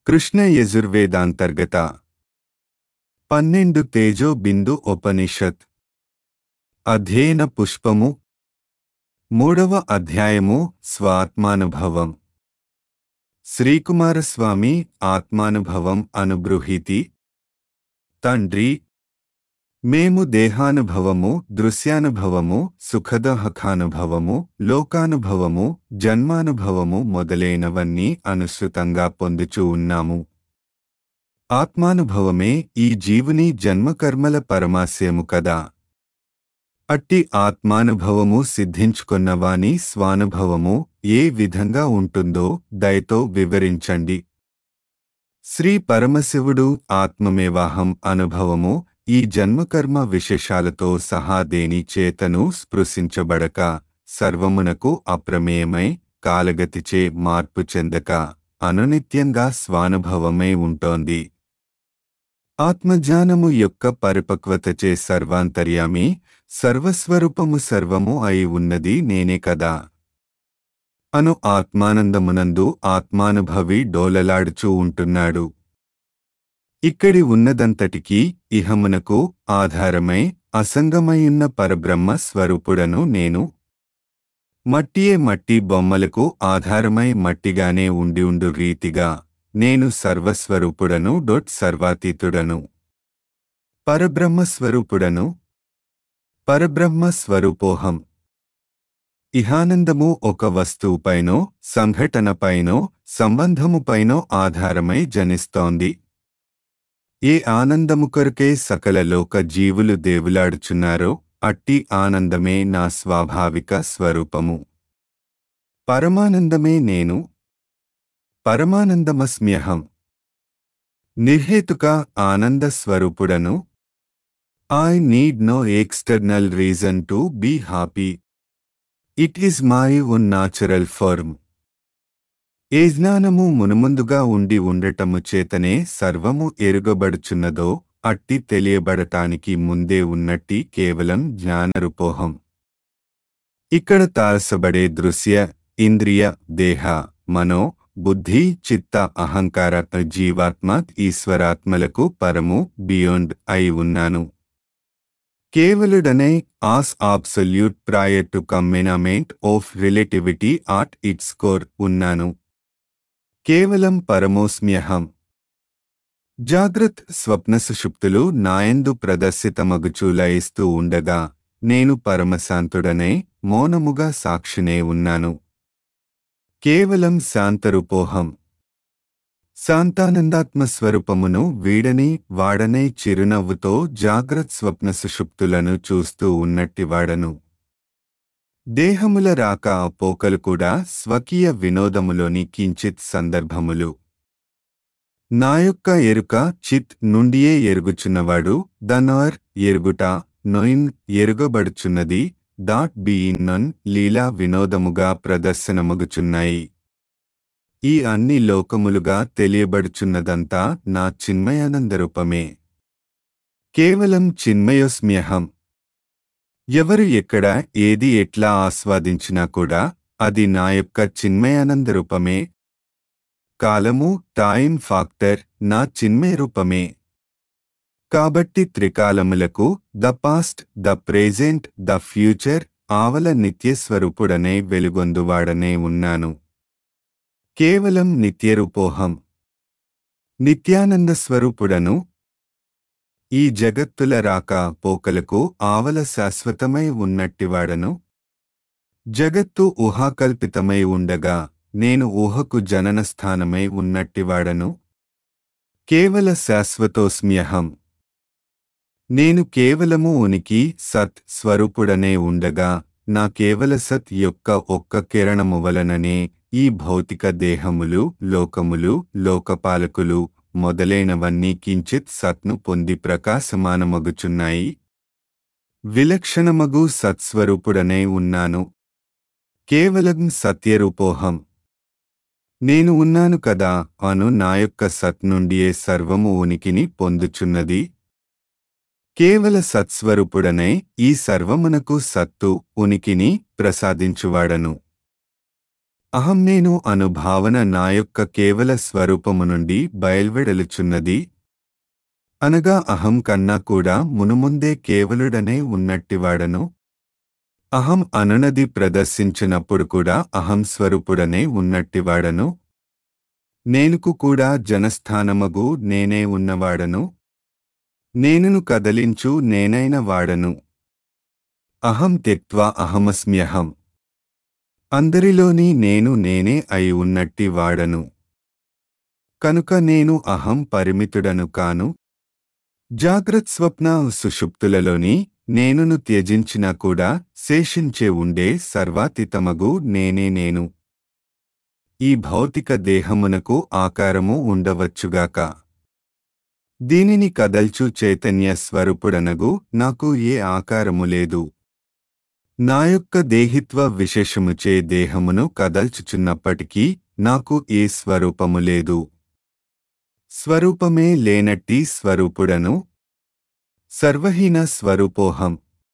కృష్ణ యజుర్వేదాంతర్గత పన్నెండు తేజో బిందు ఉపనిషత్ అధ్యయన పుష్పము మూడవ అధ్యాయము స్వాత్మానుభవం శ్రీకుమారస్వామి ఆత్మానుభవం అనుబృహీతి తండ్రి మేము దేహానుభవము దృశ్యానుభవము సుఖదహకానుభవము లోకానుభవము జన్మానుభవము మొదలైనవన్నీ అనుసృతంగా పొందుచూ ఉన్నాము ఆత్మానుభవమే ఈ జీవుని జన్మకర్మల పరమాశయము కదా అట్టి ఆత్మానుభవము సిద్ధించుకున్నవాని స్వానుభవము ఏ విధంగా ఉంటుందో దయతో వివరించండి శ్రీ పరమశివుడు ఆత్మమేవాహం అనుభవము ఈ జన్మకర్మ విశేషాలతో సహా దేని చేతను స్పృశించబడక సర్వమునకు అప్రమేయమై కాలగతిచే మార్పు చెందక అనునిత్యంగా స్వానుభవమై ఉంటోంది ఆత్మజ్ఞానము యొక్క పరిపక్వతచే సర్వాంతర్యామి సర్వస్వరూపము సర్వము అయి ఉన్నది నేనే కదా అను ఆత్మానందమునందు ఆత్మానుభవి డోలలాడుచూ ఉంటున్నాడు ఇక్కడి ఉన్నదంతటికీ ఇహమునకు ఆధారమై అసంగమయున్న పరబ్రహ్మ స్వరూపుడను నేను మట్టియే మట్టి బొమ్మలకు ఆధారమై మట్టిగానే ఉండి ఉండు రీతిగా నేను సర్వస్వరూపుడను డొట్ సర్వాతీతుడను పరబ్రహ్మస్వరూపుడను పరబ్రహ్మ స్వరూపోహం ఇహానందము ఒక వస్తువుపైనో సంఘటనపైనో సంబంధముపైనో ఆధారమై జనిస్తోంది ఏ ఆనందము కొరకే సకల లోక జీవులు దేవులాడుచున్నారో అట్టి ఆనందమే నా స్వాభావిక స్వరూపము పరమానందమే నేను పరమానందమస్మ్యహం నిర్హేతుక ఆనంద స్వరూపుడను I need no external reason to be happy it is my own natural form ఏ జ్ఞానము మునుముందుగా ఉండి ఉండటము చేతనే సర్వము ఎరుగబడుచున్నదో అట్టి తెలియబడటానికి ముందే ఉన్నట్టి కేవలం జ్ఞానరూపోహం ఇక్కడ తారసబడే దృశ్య ఇంద్రియ దేహ మనో బుద్ధి చిత్త అహంకార జీవాత్మ ఈశ్వరాత్మలకు పరము బియాండ్ అయి ఉన్నాను కేవలుడనే as absolute prior to commencement of relativity at its core ఉన్నాను కేవలం పరమోస్మ్యహం జాగ్రత్ స్వప్న సుషుప్తులు నాయందు ప్రదర్శితమగుచూ లయిస్తూ ఉండగా నేను పరమశాంతుడనే మౌనముగా సాక్షినే ఉన్నాను కేవలం శాంతరూపోహం శాంతానందాత్మస్వరూపమును వీడని వాడనే చిరునవ్వుతో జాగ్రత్ స్వప్న సుషుప్తులను చూస్తూ ఉన్నట్టివాడను దేహముల రాక పోకలు కూడా స్వకీయ వినోదములోని కించిత్ సందర్భములు నా యొక్క ఎరుక చిత్ నుండియే ఎరుగుచున్నవాడు దనార్ ఎరుగుట నొయిన్ ఎరుగబడుచున్నది డాట్ బీయిన్నన్ లీలా వినోదముగా ప్రదర్శనమగుచున్నాయి ఈ అన్ని లోకములుగా తెలియబడుచున్నదంతా నా చిన్మయానందరూపమే కేవలం చిన్మయోస్మ్యహం ఎవరు ఎక్కడ ఏది ఎట్లా ఆస్వాదించినా కూడా అది నా యొక్క చిన్మయానంద రూపమే కాలము టైం ఫాక్టర్ నా చిన్మయ రూపమే కాబట్టి త్రికాలములకు the past the present the future ఆవల నిత్యస్వరూపుడనే వెలుగొందువాడనే ఉన్నాను కేవలం నిత్యరూపోహం నిత్యానంద స్వరూపుడను ఈ జగత్తుల రాక పోకలకు ఆవల శాశ్వతమై ఉన్నట్టివాడను జగత్తు ఊహాకల్పితమై ఉండగా నేను ఊహకు జనన స్థానమై ఉన్నట్టివాడను కేవల శాశ్వతోస్మ్యహం నేను కేవలము ఉనికి సత్ స్వరూపుడనే ఉండగా నా కేవల సత్ యొక్క ఒక్క కిరణము వలననే ఈ భౌతిక దేహములు లోకములు లోకపాలకులు మొదలైనవన్నీ కించిత్ సత్ను పొంది ప్రకాశమానమగుచున్నాయి విలక్షణమగు సత్స్వరూపుడనే ఉన్నాను కేవలం సత్యరూపోహం నేను ఉన్నాను కదా అను నా యొక్క సత్ నుండియే సర్వము ఉనికిని పొందుచున్నది కేవల సత్స్వరూపుడనే ఈ సర్వమునకు సత్తు ఉనికిని ప్రసాదించువాడను అహం నేను అనుభావన నా యొక్క కేవల స్వరూపము నుండి బయల్వెడలుచున్నది అనగా అహం కన్నా కూడా మునుముందే కేవలుడనే ఉన్నట్టివాడను అహం అనునది ప్రదర్శించినప్పుడు కూడా అహం స్వరూపుడనే ఉన్నట్టివాడను నేనుకు కూడా జనస్థానమగు నేనే ఉన్నవాడను నేనును కదలించు నేనైన వాడను అహం త్యక్వా అహమస్మ్యహం అందరిలోని నేను నేనే అయి ఉన్నట్టి వాడను కనుక నేను అహం పరిమితుడను కాను జాగ్రత్ స్వప్న సుషుప్తులలోని నేనును త్యజించినా కూడా శేషించే ఉండే సర్వాతీతమగు నేనే నేను ఈ భౌతిక దేహమునకు ఆకారము ఉండవచ్చుగాక దీనిని కదల్చు చైతన్య స్వరూపుడనగు నాకు ఏ ఆకారము లేదు నా యొక్క దేహిత్వ విశేషముచే దేహమును కదల్చుచున్నప్పటికీ నాకు ఏ స్వరూపము లేదు స్వరూపమే లేనట్టి స్వరూపుడను సర్వహీన స్వరూపోహం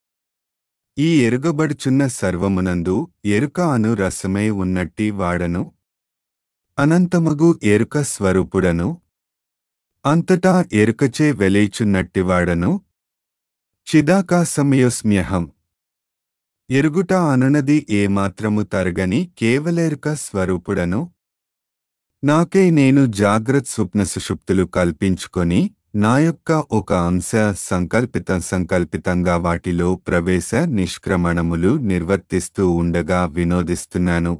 ఈ ఎరుగబడుచున్న సర్వమునందు ఎరుక అను రసమై ఉన్నట్టి వాడను అనంతమగు ఎరుక స్వరూపుడను అంతటా ఎరుకచే వెలేచున్నట్టివాడను చిదాకాశమయోస్మ్యహం ఎరుగుట అనునది ఏమాత్రము తరగని కేవలెరుక స్వరూపుడను నాకై నేను జాగ్రత్త స్వప్న సుషుప్తులు కల్పించుకొని నా యొక్క ఒక అంశ సంకల్పిత సంకల్పితంగా వాటిలో ప్రవేశ నిష్క్రమణములు నిర్వర్తిస్తూ ఉండగా వినోదిస్తున్నాను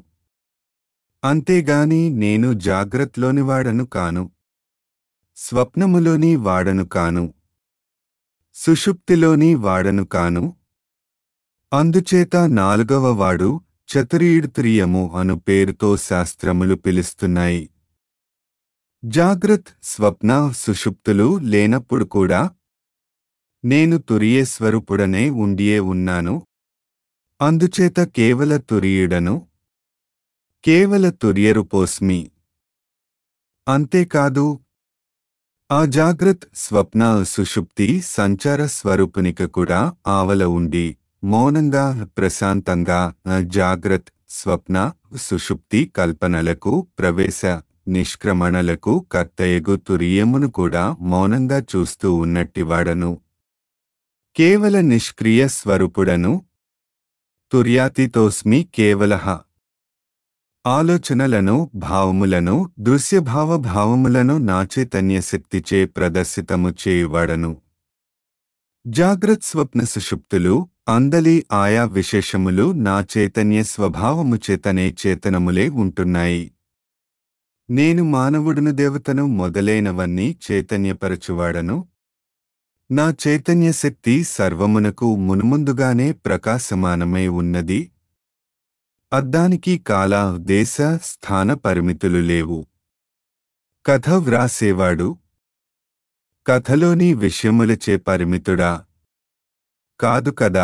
అంతేగాని నేను జాగ్రత్తలోని వాడను కాను స్వప్నములోని వాడను కాను సుషుప్తిలోని వాడను కాను అందుచేత నాలుగవ వాడు చతురీడుత్రియము అను పేరుతో శాస్త్రములు పిలుస్తున్నాయి జాగ్రత్ స్వప్న సుషుప్తులు లేనప్పుడు కూడా నేను తురియే స్వరూపుడనే ఉండియే ఉన్నాను అందుచేత కేవల తురియుడను కేవల తుర్యరుపోస్మి అంతేకాదు ఆ జాగ్రత్ స్వప్న సుషుప్తి సంచార స్వరూపునిక కూడా ఆవల ఉండి మౌనంగా ప్రశాంతంగా జాగ్రత్ స్వప్న సుషుప్తి కల్పనలకు ప్రవేశ నిష్క్రమణలకు కర్తయగు తురియమును కూడా మౌనంగా చూస్తూ ఉన్నట్టివాడను కేవల నిష్క్రియ స్వరూపుడను తుర్యాతితోస్మి కేవలః ఆలోచనలను భావములను దృశ్యభావ భావములను నా చైతన్య శక్తిచే ప్రదర్శితము చేయువాడను జాగ్రత్ స్వప్న సుషుప్తులు అందలి ఆయా విశేషములు నా చైతన్య స్వభావము చేతనే చేతనములే ఉంటున్నాయి నేను మానవుడును దేవతను మొదలైనవన్నీ చైతన్యపరచువాడను నా చైతన్య శక్తి సర్వమునకు మునుముందుగానే ప్రకాశమానమై ఉన్నది అద్దానికి కాల దేశ స్థాన పరిమితులు లేవు కథ వ్రాసేవాడు కథలోని విషయములచే పరిమితుడా కాదు కదా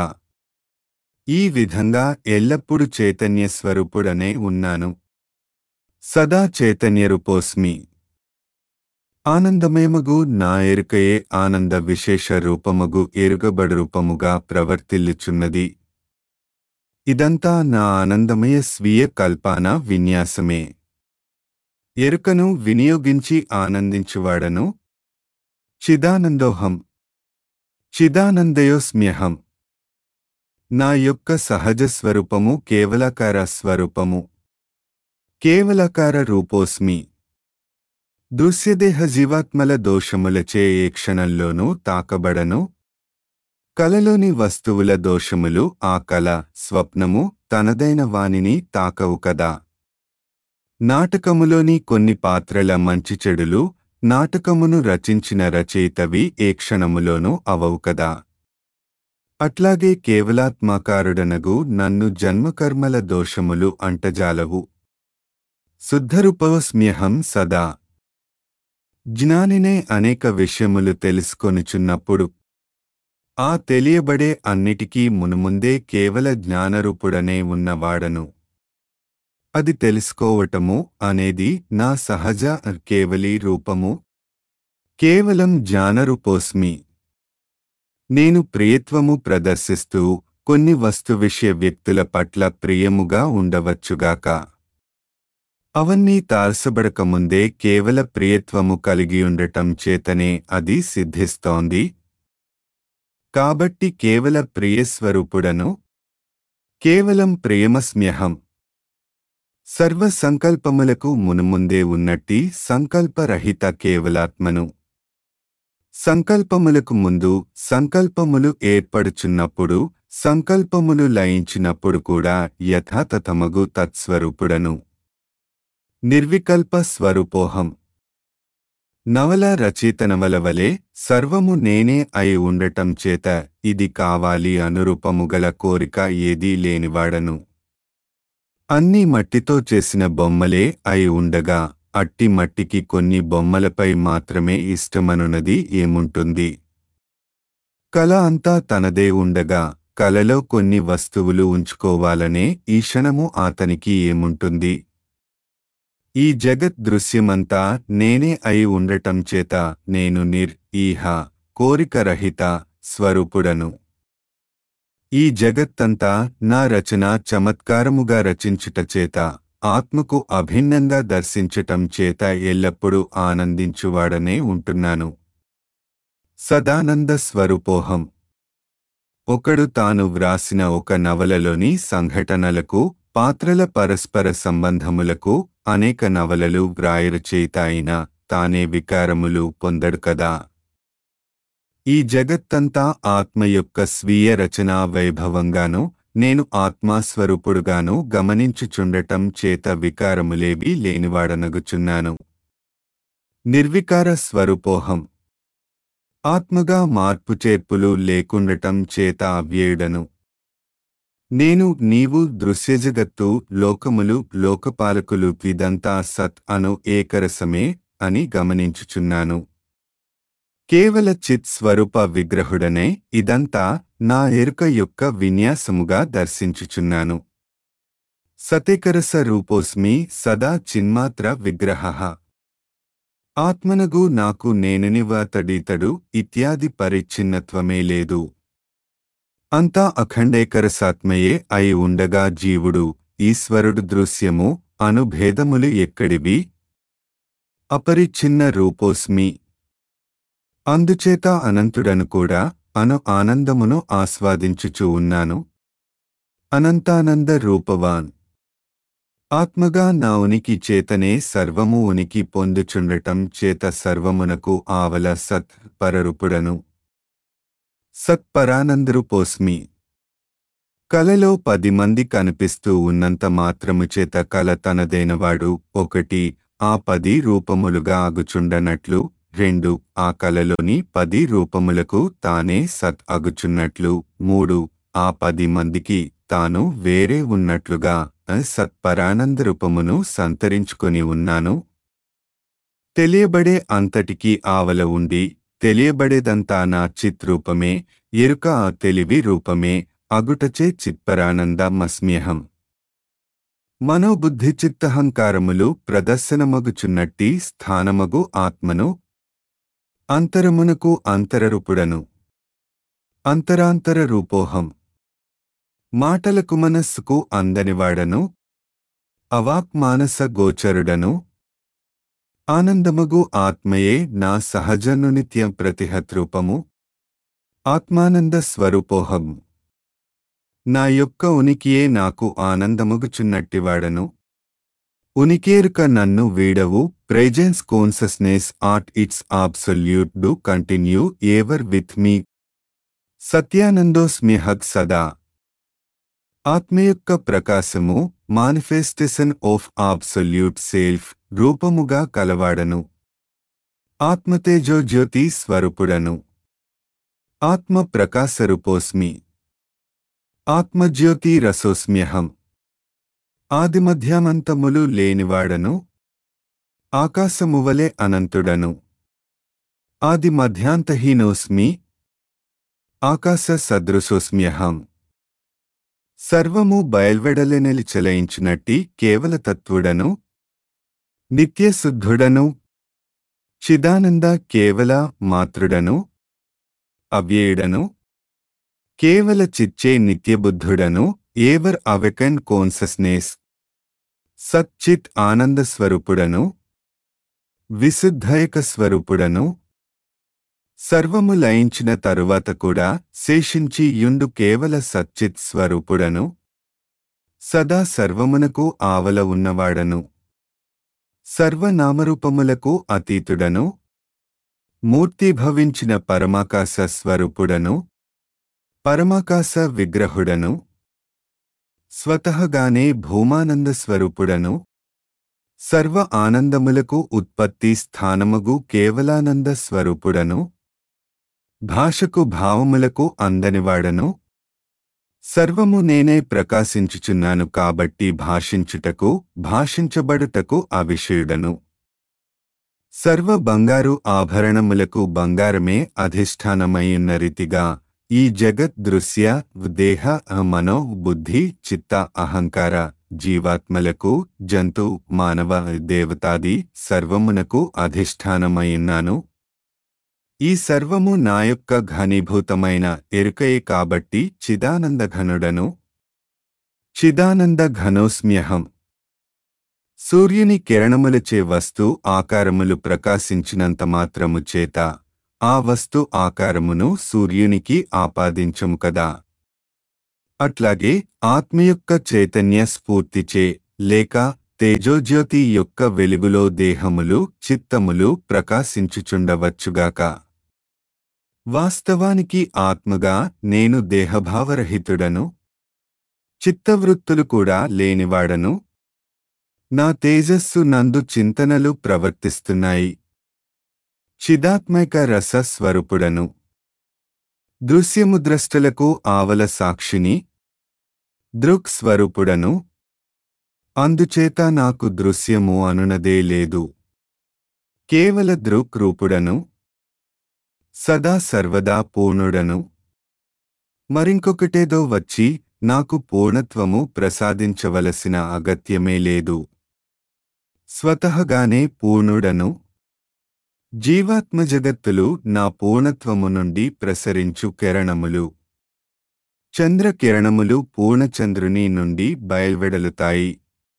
ఈ విధంగా ఎల్లప్పుడూ చైతన్య స్వరూపుడనే ఉన్నాను సదా చైతన్యరూపోస్మి ఆనందమేమగు నా ఎరుకయే ఆనంద విశేష రూపమగు ఎరుగబడు రూపముగా ప్రవర్తిల్లుచున్నది ఇదంతా నా ఆనందమయ స్వీయ కల్పాన విన్యాసమే ఎరుకను వినియోగించి ఆనందించువాడను చిదానందోహం చిదానందయోస్మ్యహం నా యొక్క సహజ స్వరూపము కేవలకార స్వరూపము కేవలకార రూపోస్మి దృశ్యదేహ జీవాత్మల దోషములచే ఏ క్షణంలోనూ తాకబడను కలలోని వస్తువుల దోషములు ఆ కల స్వప్నము తనదైన వానిని తాకవు కదా నాటకములోని కొన్ని పాత్రల మంచి చెడులు నాటకమును రచించిన రచయితవి ఏ క్షణములోనూ అవవు కదా అట్లాగే కేవలాత్మాకారుడనగు నన్ను జన్మకర్మల దోషములు అంటజాలవు శుద్ధరూపవస్మ్యహం సదా జ్ఞానినే అనేక విషయములు తెలుసుకొనుచున్నప్పుడు ఆ తెలియబడే అన్నిటికీ మునుముందే కేవల జ్ఞానరూపుడనే ఉన్నవాడను అది తెలుసుకోవటము అనేది నా సహజ కేవలీ రూపము కేవలం జ్ఞానరూపోస్మి నేను ప్రియత్వము ప్రదర్శిస్తూ కొన్ని వస్తు విషయ వ్యక్తుల పట్ల ప్రియముగా ఉండవచ్చుగాక అవన్నీ తారసబడకముందే కేవల ప్రియత్వము కలిగియుండటం చేతనే అది సిద్ధిస్తోంది కాబట్టి కేవల ప్రియస్వరూపుడను కేవలం ప్రేమస్మ్యహం సర్వ సంకల్పములకు మునుముందే ఉన్నట్టి సంకల్పరహిత కేవలాత్మను సంకల్పములకు ముందు సంకల్పములు ఏర్పడుచున్నప్పుడు సంకల్పములు లయించినప్పుడు కూడా యథాతథమగు తత్స్వరూపుడను నిర్వికల్ప స్వరూపోహం నవల రచయితనవల వలె సర్వము నేనే అయి ఉండటం చేత ఇది కావాలి అనురూపము గల కోరిక ఏదీ లేనివాడను అన్నీ మట్టితో చేసిన బొమ్మలే అయి ఉండగా అట్టి మట్టికి కొన్ని బొమ్మలపై మాత్రమే ఇష్టమనున్నది ఏముంటుంది కళ అంతా తనదే ఉండగా కలలో కొన్ని వస్తువులు ఉంచుకోవాలనే ఈ క్షణము అతనికి ఏముంటుంది ఈ జగత్ దృశ్యమంతా నేనే అయి ఉండటం చేత నేను నిర్ ఈహ కోరికరహిత స్వరూపుడను ఈ జగత్తంతా నా రచన చమత్కారముగా రచించుట చేత ఆత్మకు అభిన్నంగా దర్శించటం చేత ఎల్లప్పుడూ ఆనందించువాడనే ఉంటున్నాను సదానంద స్వరూపోహం ఒకడు తాను వ్రాసిన ఒక నవలలోని సంఘటనలకు పాత్రల పరస్పర సంబంధములకు అనేక నవలలు వ్రాయరచయిత అయిన తానే వికారములు పొందడు కదా ఈ జగత్తంతా ఆత్మ యొక్క స్వీయ రచనా వైభవంగాను నేను ఆత్మాస్వరూపుడుగాను గమనించుచుండటం చేత వికారములేవి లేనివాడనగుచున్నాను నిర్వికార స్వరూపోహం ఆత్మగా మార్పు చేర్పులు లేకుండటం చేత అవ్యేయుడను నేను నీవు దృశ్యజగత్తు లోకములు లోకపాలకులు ఇదంతా సత్ అను ఏకరసమే అని గమనించుచున్నాను కేవల చిత్ స్వరూప విగ్రహుడనే ఇదంతా నా ఎరుక యొక్క విన్యాసముగా దర్శించుచున్నాను సతేకరస రూపోస్మి సదా చిన్మాత్ర విగ్రహ ఆత్మనగు నాకు నేనునివాతడీతడు ఇత్యాది పరిచ్ఛిన్నత్వమే లేదు అంతా అఖండేకరసాత్మయే అయి ఉండగా జీవుడు ఈశ్వరుడు దృశ్యము అనుభేదములు ఎక్కడివి అపరిచ్ఛిన్న రూపోస్మి అందుచేత అనంతుడను కూడా అను ఆనందమును ఆస్వాదించుచూ ఉన్నాను అనంతానంద రూపవాన్ ఆత్మగా నా ఉనికి చేతనే సర్వము ఉనికి పొందుచుండటం చేత సర్వమునకు ఆవల సత్ పరరూపుడను సత్పరానందరూపోస్మి కలలో పది మంది కనిపిస్తూ ఉన్నంత మాత్రము చేత కల తనదైనవాడు ఒకటి ఆ పది రూపములుగా అగుచుండనట్లు రెండు ఆ కలలోని పది రూపములకు తానే సత్ అగుచున్నట్లు మూడు ఆ పది మందికి తాను వేరే ఉన్నట్లుగా సత్పరానంద రూపమును సంతరించుకొని ఉన్నాను తెలియబడే అంతటికీ ఆవల ఉండి తెలియబడేదంతా నా చిత్రూపమే ఎరుక ఆ తెలివి రూపమే అగుటచే చిత్పరానంద మస్మ్యహం మనోబుద్ధి చిత్తహంకారములు ప్రదర్శనమగుచున్నట్టి స్థానమగు ఆత్మను అంతరమునకు అంతరరూపుడను అంతరాంతర రూపోహం మాటలకు మనస్సుకు అందనివాడను అవాక్మానస గోచరుడను ఆనందమగు ఆత్మయే నా సహజను నిత్యం ప్రతిహత్రూపము ఆత్మానంద స్వరూపోహం నా యొక్క ఉనికియే నాకు ఆనందముగుచున్నట్టివాడను ఉనికేరుక నన్ను వీడవు presence consciousness art its absolute do continue ever with me సత్యానందోస్మ్యహక్ సదా ఆత్మ యొక్క ప్రకాశము మానిఫెస్టేషన్ ఆఫ్ ఆబ్సొల్యూట్ సెల్ఫ్ రూపముగా కలవాడను ఆత్మతేజో జ్యోతి స్వరూపుడను ఆత్మ ప్రకాశరూపోస్మి ఆత్మజ్యోతి రసోస్మ్యహం ఆదిమధ్యామంతములు లేనివాడను ఆకాశమువలె అనంతుడను ఆది మధ్యాంతహీనోస్మి ఆకాశ సదృశోస్మ్యహం సర్వము బయల్వెడలెనలి చలయించినట్టి కేవలతత్వుడను నిత్యశుద్ధుడను చిదానంద కేవల మాతృడను అవ్యేయుడను కేవల చిచ్చే నిత్యబుద్ధుడను ఏవర్ అవెకన్ కోన్సస్నేస్ సచ్చిత్ ఆనంద స్వరూపుడను విశుద్ధయక స్వరూపుడను సర్వము లయించిన తరువాత కూడా శేషించి యుండు కేవల సచ్చిత్ స్వరూపుడను సదా సర్వమునకు ఆవల ఉన్నవాడను సర్వనామరూపములకు అతీతుడను మూర్తిభవించిన పరమాకాశ స్వరూపుడను పరమాకాశ విగ్రహుడను స్వతహగానే భూమానంద స్వరూపుడను సర్వ ఆనందములకు ఉత్పత్తి స్థానముగు కేవలానంద స్వరూపుడను భాషకు భావములకు అందనివాడను సర్వము నేనే ప్రకాశించుచున్నాను కాబట్టి భాషించుటకు భాషించబడుటకు అవిషయుడను సర్వ బంగారు ఆభరణములకు బంగారమే అధిష్టానమయ్యున్న రీతిగా ఈ జగత్ దృశ్య దేహ మనో బుద్ధి చిత్త అహంకార జీవాత్మలకు జంతు మానవ దేవతాది సర్వమునకు అధిష్టానమైయున్నాను ఈ సర్వము నా యొక్క ఘనీభూతమైన ఎరుకయే కాబట్టి చిదానంద ఘనుడను చిదానంద ఘనోస్మ్యహం సూర్యుని కిరణములచే వస్తు ఆకారములు ప్రకాశించినంత మాత్రము చేత ఆ వస్తు ఆకారమును సూర్యునికి ఆపాదించము కదా అట్లాగే ఆత్మ యొక్క చైతన్య స్ఫూర్తిచే లేక తేజోజ్యోతి యొక్క వెలుగులో దేహములు చిత్తములు ప్రకాశించుచుండవచ్చుగాక వాస్తవానికి ఆత్మగా నేను దేహభావరహితుడను చిత్తవృత్తులు కూడా లేనివాడను నా తేజస్సు నందు చింతనలు ప్రవర్తిస్తున్నాయి చిదాత్మైక రస స్వరూపుడను దృశ్యముద్రష్టలకు ఆవల సాక్షిని దృక్ స్వరూపుడను అందుచేత నాకు దృశ్యము అనునదే లేదు కేవల దృక్ రూపుడను సదా సర్వదా పూర్ణుడను మరింకొకటేదో వచ్చి నాకు పూర్ణత్వము ప్రసాదించవలసిన అగత్యమే లేదు స్వతహగానే పూర్ణుడను జీవాత్మ జగత్తులు నా పూర్ణత్వము నుండి ప్రసరించు కిరణములు చంద్రకిరణములు పూర్ణచంద్రుని నుండి బయల్వెడలుతాయి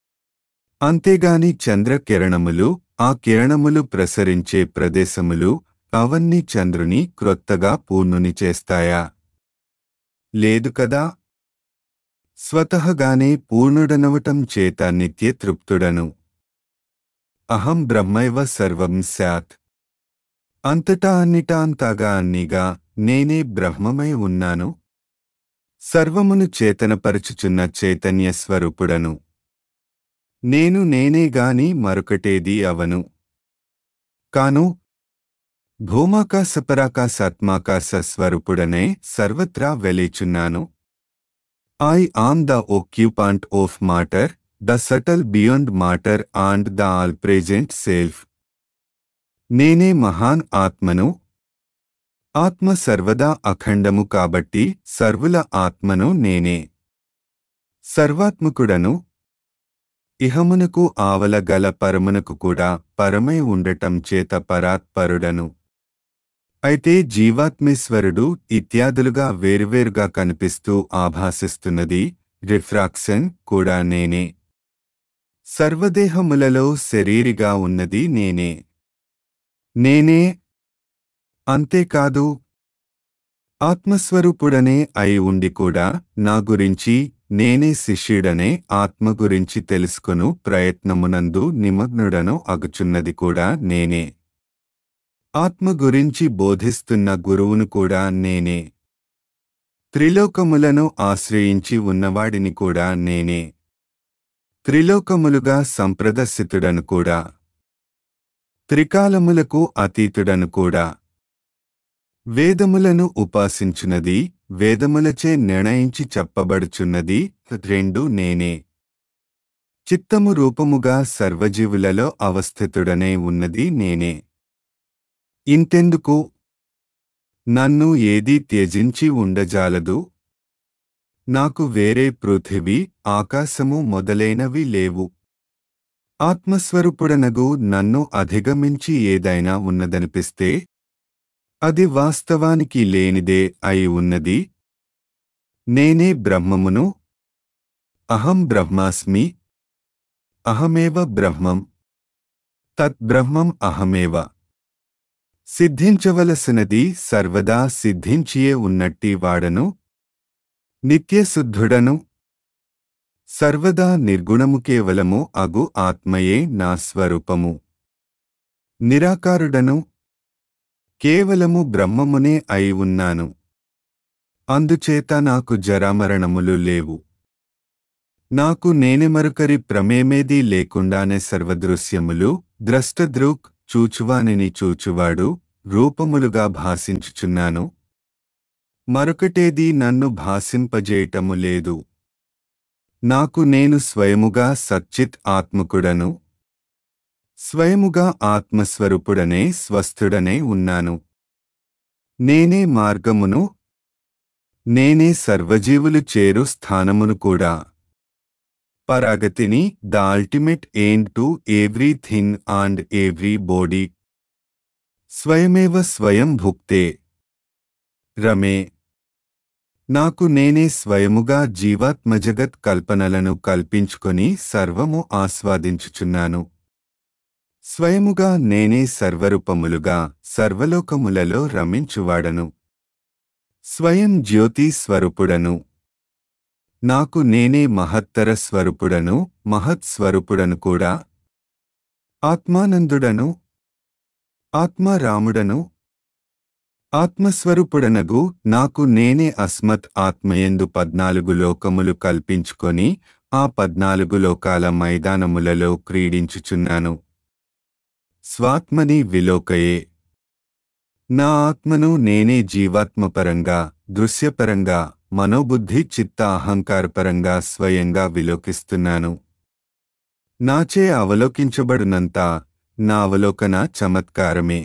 అంతేగాని చంద్రకిరణములు ఆ కిరణములు ప్రసరించే ప్రదేశములు అవన్నీ చంద్రుని క్రొత్తగా పూర్ణుని చేస్తాయా లేదు కదా స్వతహగానే పూర్ణుడనవటం చేత నిత్యతృప్తుడను అహం బ్రహ్మైవ సర్వం స్యాత్ అంతటా అన్నిటా అంతాగా అన్నిగా నేనే బ్రహ్మమై ఉన్నాను సర్వమును చేతనపరచుచున్న చైతన్య స్వరూపుడను నేను నేనే గాని మరొకటేది అవను కాను భూమాకాశపరాకాశాత్మాకాశ స్వరూపుడనే సర్వత్రా వెలేచున్నాను I am the occupant of matter the subtle beyond matter and the all present self నేనే మహాన్ ఆత్మను ఆత్మ సర్వదా అఖండము కాబట్టి సర్వుల ఆత్మను నేనే సర్వాత్మకుడను ఇహమునకు ఆవల గల పరమునకు కూడా పరమై ఉండటం చేత పరాత్పరుడను అయితే జీవాత్మేశ్వరుడు ఇత్యాదులుగా వేరువేరుగా కనిపిస్తూ ఆభాసిస్తున్నది రిఫ్రాక్షన్ కూడా నేనే సర్వదేహములలో శరీరిగా ఉన్నది నేనే నేనే అంతేకాదు ఆత్మస్వరూపుడనే అయి ఉండి కూడా నా గురించి నేనే శిష్యుడనే ఆత్మ గురించి తెలుసుకొను ప్రయత్నమునందు నిమగ్నుడను అగుచున్నది కూడా నేనే ఆత్మ గురించి బోధిస్తున్న గురువును కూడా నేనే త్రిలోకములను ఆశ్రయించి ఉన్నవాడిని కూడా నేనే త్రిలోకములుగా సంప్రదర్శితుడను కూడా త్రికాలములకు అతీతుడను కూడా వేదములను ఉపాసించున్నది వేదములచే నిర్ణయించి చెప్పబడుచున్నది రెండు నేనే చిత్తము రూపముగా సర్వజీవులలో అవస్థితుడనే ఉన్నది నేనే ఇంతెందుకు నన్ను ఏదీ త్యజించి ఉండజాలదు నాకు వేరే పృథివీ ఆకాశము మొదలైనవి లేవు ఆత్మస్వరూపుడనగు నన్ను అధిగమించి ఏదైనా ఉన్నదనిపిస్తే అది వాస్తవానికి లేనిదే అయి ఉన్నది నేనే బ్రహ్మమును అహం బ్రహ్మాస్మి అహమేవ బ్రహ్మం తత్ బ్రహ్మం అహమేవ సిద్ధించవలసినది సర్వదా సిద్ధించియే ఉన్నట్టి వాడను నిత్యశుద్ధుడను సర్వదా నిర్గుణము కేవలము అగు ఆత్మయే నా స్వరూపము నిరాకారుడను కేవలము బ్రహ్మమునే అయి ఉన్నాను అందుచేత నాకు జరామరణములు లేవు నాకు నేనెమరుకరి ప్రమేమేదీ లేకుండానే సర్వదృశ్యములు ద్రష్టదృక్ చూచువానిని చూచువాడు రూపములుగా భాసించుచున్నాను మరొకటేదీ నన్ను భాసింపజేయటము లేదు నాకు నేను స్వయముగా సచ్చిత్ ఆత్మకుడను స్వయముగా ఆత్మస్వరూపుడనే స్వస్థుడనే ఉన్నాను నేనే మార్గమును నేనే సర్వజీవులు చేరు స్థానమును కూడా పరాగతిని the ultimate end to everything and everybody స్వయమేవ స్వయం భుక్తే రమే నాకు నేనే స్వయముగా జీవాత్మజగత్ కల్పనలను కల్పించుకొని సర్వము ఆస్వాదించుచున్నాను స్వయముగా నేనే సర్వరూపములుగా సర్వలోకములలో రమించువాడను స్వయం జ్యోతి స్వరూపుడను నాకు నేనే మహత్తర స్వరూపుడను మహత్ స్వరూపుడను కూడా ఆత్మానందుడను ఆత్మారాముడను ఆత్మస్వరూపుడనగు నాకు నేనే అస్మత్ ఆత్మయందు పద్నాలుగు లోకములు కల్పించుకొని ఆ పద్నాలుగు లోకాల మైదానములలో క్రీడించుచున్నాను స్వాత్మని విలోకయే నా ఆత్మను నేనే జీవాత్మపరంగా దృశ్యపరంగా మనోబుద్ధి చిత్త అహంకారపరంగా స్వయంగా విలోకిస్తున్నాను నాచే అవలోకించబడునంతా నా అవలోకన చమత్కారమే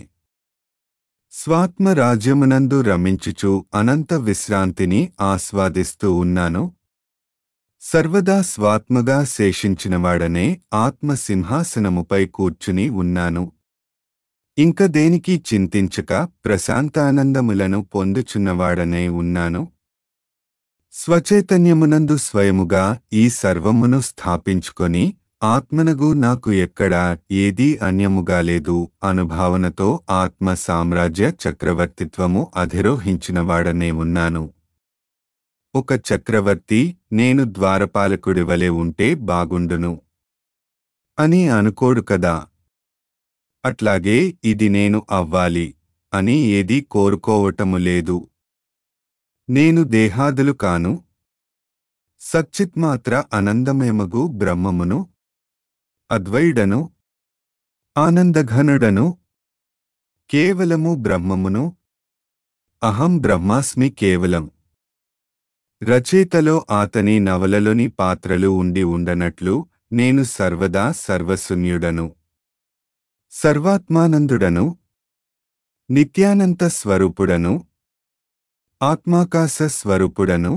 స్వాత్మ రాజ్యమునందు రమించుచు అనంత విశ్రాంతిని ఆస్వాదిస్తూ ఉన్నాను సర్వదా స్వాత్మగా శేషించినవాడనే ఆత్మ సింహాసనముపై కూర్చుని ఉన్నాను ఇంక దేనికి చింతించక ప్రశాంతానందములను పొందుచున్నవాడనే ఉన్నాను స్వచైతన్యమునందు స్వయముగా ఈ సర్వమును స్థాపించుకొని ఆత్మనగు నాకు ఎక్కడా ఏదీ అన్యముగా లేదు అనుభావనతో ఆత్మ సామ్రాజ్య చక్రవర్తిత్వము అధిరోహించినవాడనే ఉన్నాను ఒక చక్రవర్తి నేను ద్వారపాలకుడి వలె ఉంటే బాగుండును అని అనుకోడు కదా అట్లాగే ఇది నేను అవ్వాలి అని ఏదీ కోరుకోవటము లేదు నేను దేహాదులు కాను సచ్చిత్మాత్ర అనందమేమగు బ్రహ్మమును అద్వైడను ఆనందఘనుడను కేవలము బ్రహ్మమును అహం బ్రహ్మాస్మి కేవలం రచయితలో అతని నవలలోని పాత్రలు ఉండి ఉండనట్లు నేను సర్వదా సర్వశూన్యుడను సర్వాత్మానందుడను నిత్యానంత స్వరూపుడను ఆత్మాకాశ స్వరూపుడను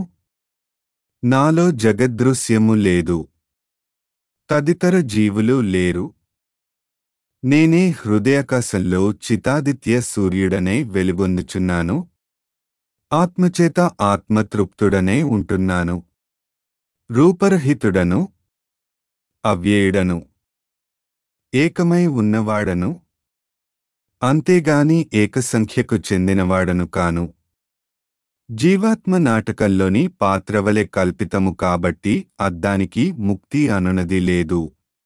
నాలో జగదృశ్యము లేదు తదితర జీవులు లేరు నేనే హృదయాకాశంలో చితాదిత్య సూర్యుడనే వెలుగొందుచున్నాను ఆత్మచేత ఆత్మతృప్తుడనే ఉంటున్నాను రూపరహితుడను అవ్యేయుడను ఏకమై ఉన్నవాడను అంతేగాని ఏకసంఖ్యకు చెందినవాడను కాను జీవాత్మ నాటకంలోని పాత్రవలె కల్పితము కాబట్టి అద్దానికి ముక్తి అనునది లేదు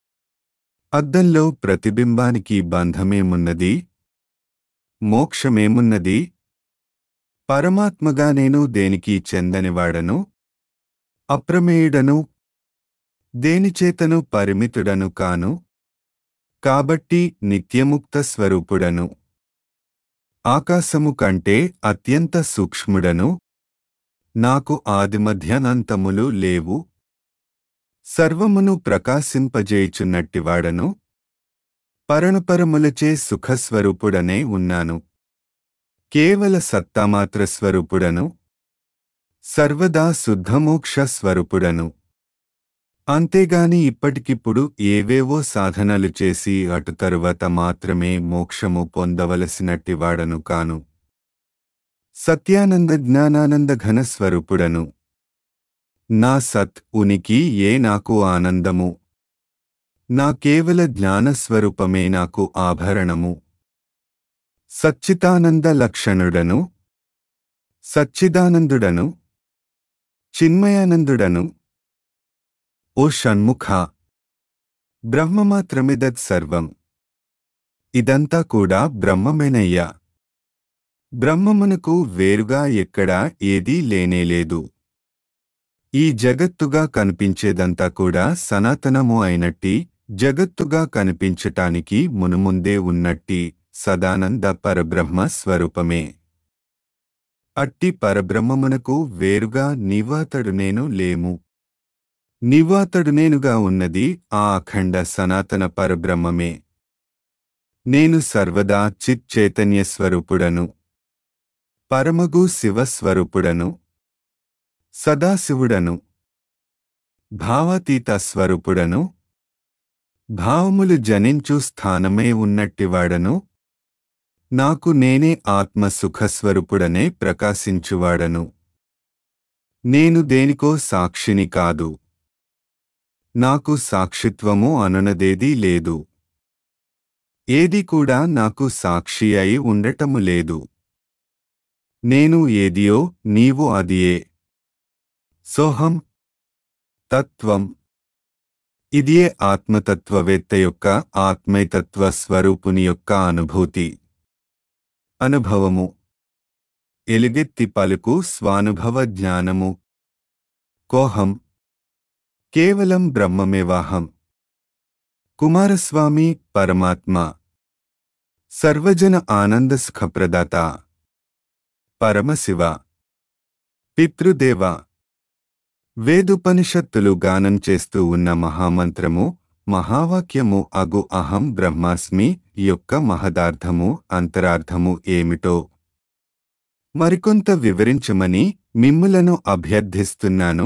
అద్దంలో ప్రతిబింబానికి బంధమేమున్నది మోక్షమేమున్నది పరమాత్మగా నేను దేనికి చెందనివాడను అప్రమేయుడను దేనిచేతను పరిమితుడను కాను కాబట్టి నిత్యముక్త స్వరూపుడను ఆకాశము కంటే అత్యంత సూక్ష్ముడను నాకు ఆదిమధ్యానంతములు లేవు సర్వమును ప్రకాశింపజేయుచున్నట్టివాడను పరణపరములచే సుఖస్వరూపుడనే ఉన్నాను కేవల సత్తామాత్ర స్వరూపుడను సర్వదా శుద్ధమోక్ష స్వరూపుడను అంతేగాని ఇప్పటికిప్పుడు ఏవేవో సాధనలు చేసి అటు తరువాత మాత్రమే మోక్షము పొందవలసినట్టివాడను కాను సత్యానంద జ్ఞానానంద ఘన స్వరూపుడను నా సత్ ఉనికి ఏ నాకు ఆనందము నా కేవల జ్ఞానస్వరూపమే నాకు ఆభరణము సచ్చిదానంద లక్షణుడను సచ్చిదానందుడను చిన్మయానందుడను ఓ షణ్ముఖ బ్రహ్మమాత్రమిదత్ సర్వం ఇదంతా కూడా బ్రహ్మమేనయ్యా బ్రహ్మమునకు వేరుగా ఎక్కడా ఏదీ లేనేలేదు ఈ జగత్తుగా కనిపించేదంతా కూడా సనాతనము అయినట్టి జగత్తుగా కనిపించటానికి మునుముందే ఉన్నట్టి సదానంద పరబ్రహ్మ స్వరూపమే అట్టి పరబ్రహ్మమునకు వేరుగా నీవాతడు నేను లేము నీవాతడు నేనుగా ఉన్నది ఆ అఖండ సనాతన పరబ్రహ్మమే నేను సర్వదా చిత్ చైతన్య స్వరూపుడను పరమగు శివస్వరూపుడను సదాశివుడను భావాతీత స్వరూపుడను భావములు జనించు స్థానమే ఉన్నట్టివాడను నాకు నేనే ఆత్మ సుఖస్వరూపుడనే ప్రకాశించువాడను నేను దేనికో సాక్షిని కాదు నాకు సాక్షిత్వము అనునదేదీ లేదు ఏది కూడా నాకు సాక్షి అయి ఉండటము లేదు నేను ఏదియో నీవు అదియే సోహం తత్వం ఇదియే ఆత్మతత్వవేత్త యొక్క ఆత్మైతత్వ స్వరూపుని యొక్క అనుభూతి అనుభవము ఎలుగెత్తి పలుకు స్వానుభవ జ్ఞానము కోహం కేవలం బ్రహ్మమేవాహం కుమారస్వామి పరమాత్మ సర్వజన ఆనంద సుఖప్రదాత పరమశివ పితృదేవ వేదుపనిషత్తులు గానం చేస్తూ ఉన్న మహామంత్రము మహావాక్యము అగు అహం బ్రహ్మాస్మి యొక్క మహదార్థము అంతరార్థము ఏమిటో మరికొంత వివరించమని మిమ్ములను అభ్యర్థిస్తున్నాను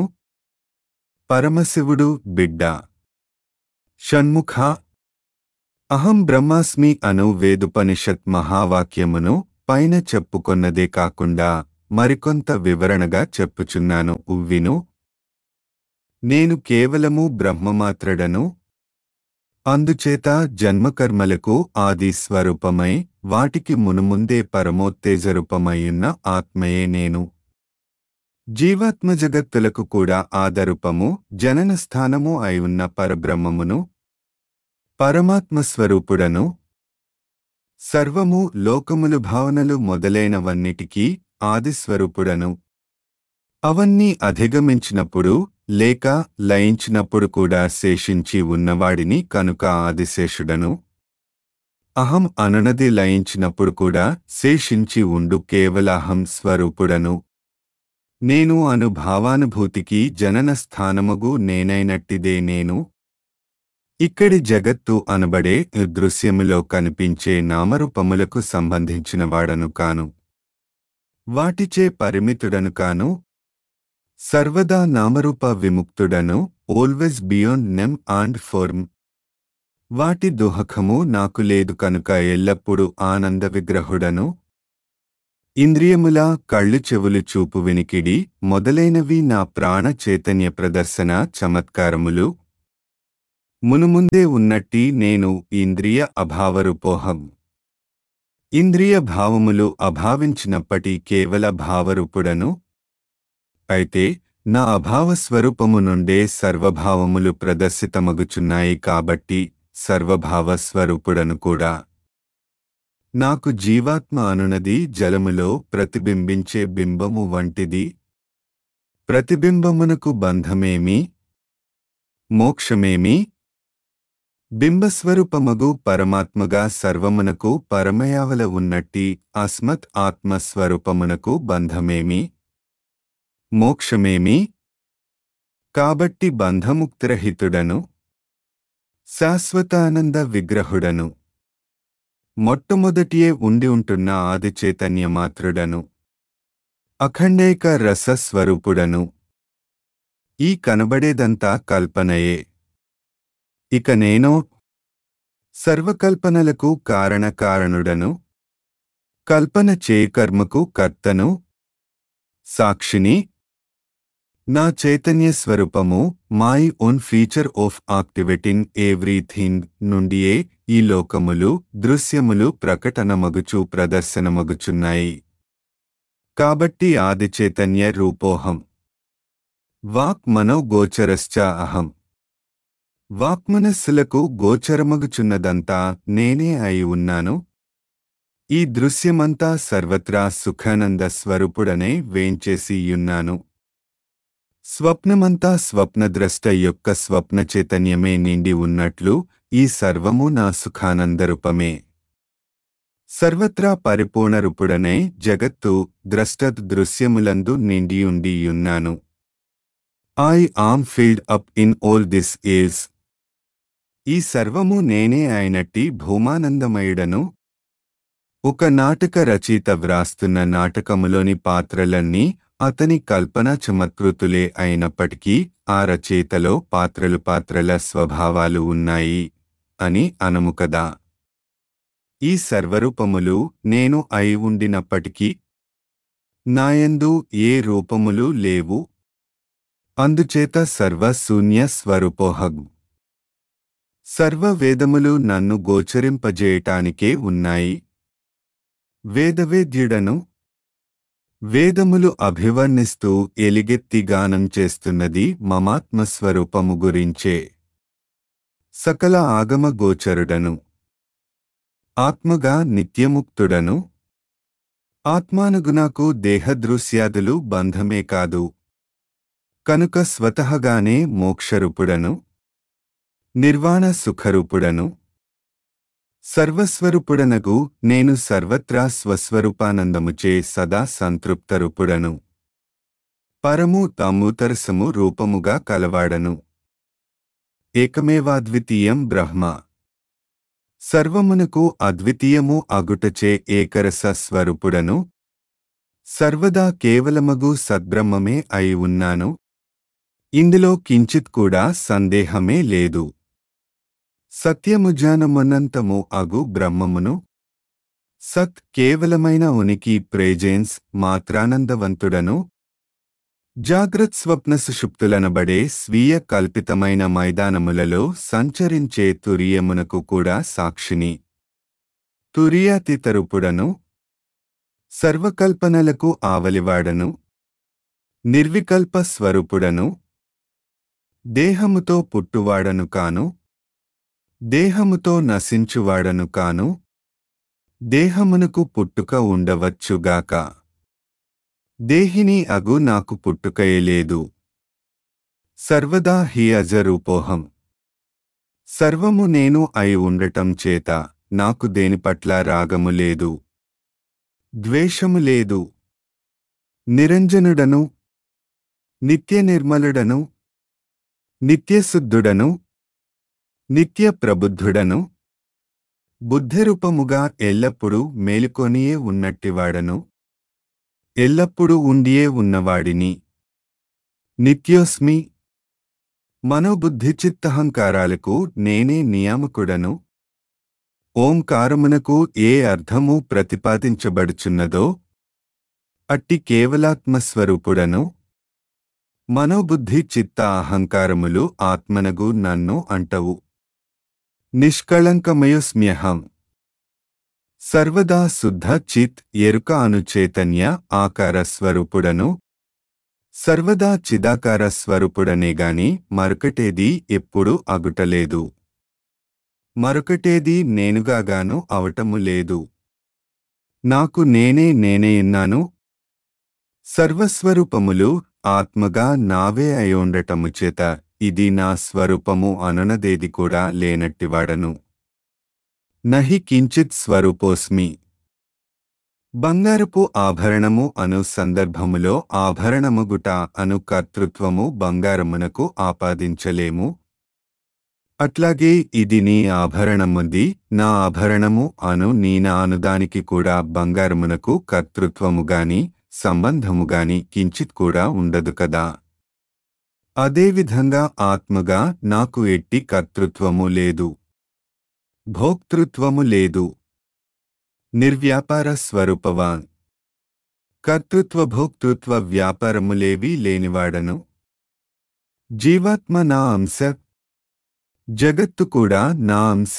పరమశివుడు బిడ్డ షణ్ముఖ అహం బ్రహ్మాస్మి అను వేదుపనిషత్ మహావాక్యమును పైన చెప్పుకొన్నదే కాకుండా మరికొంత వివరణగా చెప్పుచున్నాను ఉవ్విను నేను కేవలము బ్రహ్మమాత్రడను అందుచేత జన్మకర్మలకు ఆది స్వరూపమై వాటికి మునుముందే పరమోత్తేజరూపమయ్యున్న ఆత్మయే నేను జీవాత్మ జగత్తులకు కూడా ఆదరూపము జనన స్థానము అయి ఉన్న పరబ్రహ్మమును పరమాత్మస్వరూపుడను సర్వము లోకములు భావనలు మొదలైనవన్నిటికీ ఆదిస్వరూపుడను అవన్నీ అధిగమించినప్పుడు లేక లయించినప్పుడు కూడా శేషించి ఉన్నవాడిని కనుక ఆదిశేషుడను అహం అనునది లయించినప్పుడు కూడా శేషించి ఉండు కేవలాహం స్వరూపుడను నేను అను భావానుభూతికి జనన స్థానముగు నేనైనట్టిదే నేను ఇక్కడి జగత్తు అనబడే దృశ్యములో కనిపించే నామరూపములకు సంబంధించిన వాడను కాను వాటిచే పరిమితుడను కాను సర్వదా నామరూప విముక్తుడను always beyond name and form వాటి దుహకము నాకు లేదు కనుక ఎల్లప్పుడూ ఆనంద విగ్రహుడను ఇంద్రియముల కళ్ళు చెవులు చూపు వినికిడి మొదలైనవి నా ప్రాణ చైతన్య ప్రదర్శన చమత్కారములు మునుముందే ఉన్నట్టి నేను ఇంద్రియ అభావరూపోహం ఇంద్రియ భావములు అభావించినప్పటి కేవల భావరూపుడను అయితే నా అభావ స్వరూపము నుండే సర్వభావములు ప్రదర్శితమగుచున్నాయి కాబట్టి సర్వభావ స్వరూపుడను కూడా నాకు జీవాత్మ అనునది జలములో ప్రతిబింబించే బింబము వంటిది ప్రతిబింబమునకు బంధమేమి మోక్షమేమి బింబస్వరూపమగు పరమాత్మగా సర్వమునకు పరమయావల ఉన్నట్టి అస్మత్ ఆత్మస్వరూపమునకు బంధమేమి మోక్షమేమి కాబట్టి బంధముక్తిరహితుడను శాశ్వతానంద విగ్రహుడను మొట్టమొదటియే ఉండి ఉంటున్న ఆది చైతన్య మాత్రుడను అఖండేక రసస్వరూపుడను ఈ కనబడేదంతా కల్పనయే ఇక నేనో సర్వకల్పనలకు కారణ కారణుడను కల్పన చేయకర్మకు కర్తను సాక్షిని నా చైతన్య స్వరూపము my own feature of activating everything నుండియే ఈ లోకములు దృశ్యములు ప్రకటనమగుచు ప్రదర్శనమగుచున్నాయి కాబట్టి ఆది చైతన్య రూపోహం వాక్ మనో గోచరశ్చ అహం వాక్మనస్సులకు గోచరమగుచున్నదంతా నేనే అయి ఉన్నాను ఈ దృశ్యమంతా సర్వత్రా సుఖానంద స్వరూపుడనే వేంచేసియున్నాను స్వప్నమంతా స్వప్నద్రష్ట యొక్క స్వప్న చైతన్యమే నిండి ఉన్నట్లు ఈ సర్వము నా సుఖానందరూపమే సర్వత్రా పరిపూర్ణరూపుడనే జగత్తు ద్రష్టద్ దృశ్యములందు నిండియుండియున్నాను I am filled up in all this else ఈ సర్వము నేనే అయినట్టి భూమానందమయుడను ఒక నాటక రచయిత వ్రాస్తున్న నాటకములోని పాత్రలన్నీ అతని కల్పన చమత్కృతులే అయినప్పటికీ ఆ రచయితలో పాత్రలు పాత్రల స్వభావాలు ఉన్నాయి అని అనము కదా ఈ సర్వరూపములు నేను అయి ఉండినప్పటికీ నాయందు ఏ రూపములు లేవు అందుచేత సర్వశూన్య స్వరూపోహగు సర్వ వేదములు నన్ను గోచరింపజేయటానికే ఉన్నాయి వేదవేద్యుడను వేదములు అభివర్ణిస్తూ ఎలిగెత్తి గానం చేస్తున్నది మమాత్మస్వరూపము గురించే సకల ఆగమ గోచరుడను ఆత్మగా నిత్యముక్తుడను ఆత్మానుగుణకు దేహదృశ్యాదులు బంధమే కాదు కనుక స్వతహగానే మోక్షరూపుడను నిర్వాణ సుఖరూపుడను సర్వస్వరూపుడనగు నేను సర్వత్రా స్వస్వరూపానందముచే సదా సంతృప్తరూపుడను పరము తమ్ముతరసము రూపముగా కలవాడను ఏకమేవాద్వితీయం బ్రహ్మ సర్వమునకు అద్వితీయము అగుటచే ఏకరస స్వరూపుడను సర్వదా కేవలమగు సద్బ్రహ్మమే అయి ఉన్నాను ఇందులో కించిత్ కూడా సందేహమే లేదు సత్యముజానమనంతము అగు బ్రహ్మమును సత్ కేవలమైన ఉనికి ప్రేజెన్స్ మాత్రానందవంతుడను జాగ్రత్ స్వప్న సుషుప్తులనబడే స్వీయ కల్పితమైన మైదానములలో సంచరించే తురియమునకు కూడా సాక్షిని తురియాతితరుపుడను సర్వకల్పనలకు ఆవలివాడను నిర్వికల్ప స్వరూపుడను దేహముతో పుట్టువాడను కాను దేహముతో నశించువాడను కాను దేహమునకు పుట్టుక ఉండవచ్చుగాక దేహిని అగు నాకు పుట్టుకయే లేదు సర్వదా హి అజరూపోహం సర్వము నేను అయి ఉండటం చేత నాకు దేని పట్ల రాగము లేదు ద్వేషము లేదు నిరంజనుడను నిత్య నిర్మలుడను నిత్యశుద్ధుడను నిత్య ప్రబుద్ధుడను బుద్ధిరూపముగా ఎల్లప్పుడూ మేలుకొనియే ఉన్నట్టివాడను ఎల్లప్పుడూ ఉండియే ఉన్నవాడిని నిత్యోస్మి మనోబుద్ధి చిత్తహంకారాలకు నేనే నియామకుడను ఓంకారమునకు ఏ అర్థము ప్రతిపాదించబడుచున్నదో అట్టి కేవలాత్మస్వరూపుడను మనోబుద్ధి చిత్త అహంకారములు ఆత్మనగు నన్ను అంటవు నిష్కళంకమయోస్మ్యహం సర్వదా శుద్ధ చిత్ ఎరుక అను చైతన్య ఆకార స్వరూపుడను సర్వదా చిదాకార స్వరూపుడనే గాని మరొకటేది ఎప్పుడూ అగుటలేదు మరొకటేది నేనుగాగాను అవటము లేదు నాకు నేనే నేనే ఉన్నాను సర్వస్వరూపములు ఆత్మగా నావే అయోండటము చేత ఇది నా స్వరూపము అనునదేది కూడా లేనట్టివాడను నహి కించిత్ స్వరూపోస్మి బంగారపు ఆభరణము అను సందర్భములో ఆభరణముగుట అను కర్తృత్వము బంగారమునకు ఆపాదించలేము అట్లాగే ఇది నీ ఆభరణముంది నా ఆభరణము అను నీన అనుదానికి కూడా బంగారమునకు కర్తృత్వముగాని సంబంధముగాని కించిత్ కూడా ఉండదు కదా అదేవిధంగా ఆత్మగా నాకు ఎట్టి కర్తృత్వము లేదు భోక్తృత్వము లేదు నిర్వ్యాపార స్వరూపవాన్ కర్తృత్వ భోక్తృత్వ వ్యాపారములేవీ లేనివాడను జీవాత్మ నా అంశ జగత్తు కూడా నా అంశ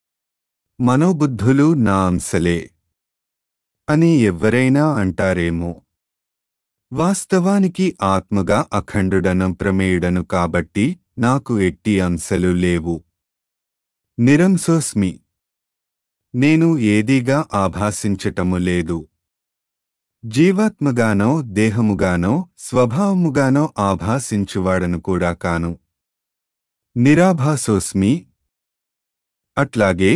మనోబుద్ధులు నా అంశలే అని ఎవ్వరైనా అంటారేమో వాస్తవానికి ఆత్మగా అఖండుడనం ప్రమేయుడను కాబట్టి నాకు ఎట్టి అంశలు లేవు నిరంసోస్మి నేను ఏదీగా ఆభాసించటము లేదు జీవాత్మగానో దేహముగానో స్వభావముగానో ఆభాసించువాడను కూడా కాను నిరాభాసోస్మి అట్లాగే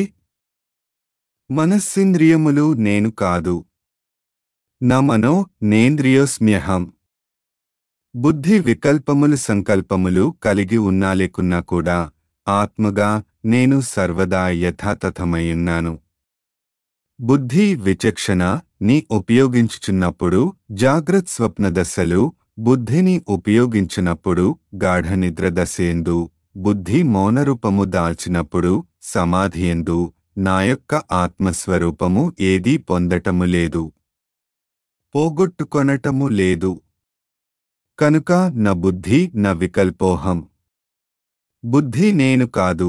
మనస్సింద్రియములు నేను కాదు నా మనో నేంద్రియోస్మ్యహం బుద్ధి వికల్పములు సంకల్పములు కలిగి ఉన్నా లేకున్నా కూడా ఆత్మగా నేను సర్వదా యథాతథమయ్యున్నాను బుద్ధి విచక్షణ ని ఉపయోగించుచున్నప్పుడు జాగ్రత్ స్వప్న దశలు బుద్ధిని ఉపయోగించినప్పుడు గాఢ నిద్ర దశయందు బుద్ధి మౌనరూపము దాల్చినప్పుడు సమాధియందు నా యొక్క ఆత్మస్వరూపము ఏదీ పొందటము లేదు పోగొట్టుకొనటము లేదు కనుక నా బుద్ధి నా వికల్పోహం బుద్ధి నేను కాదు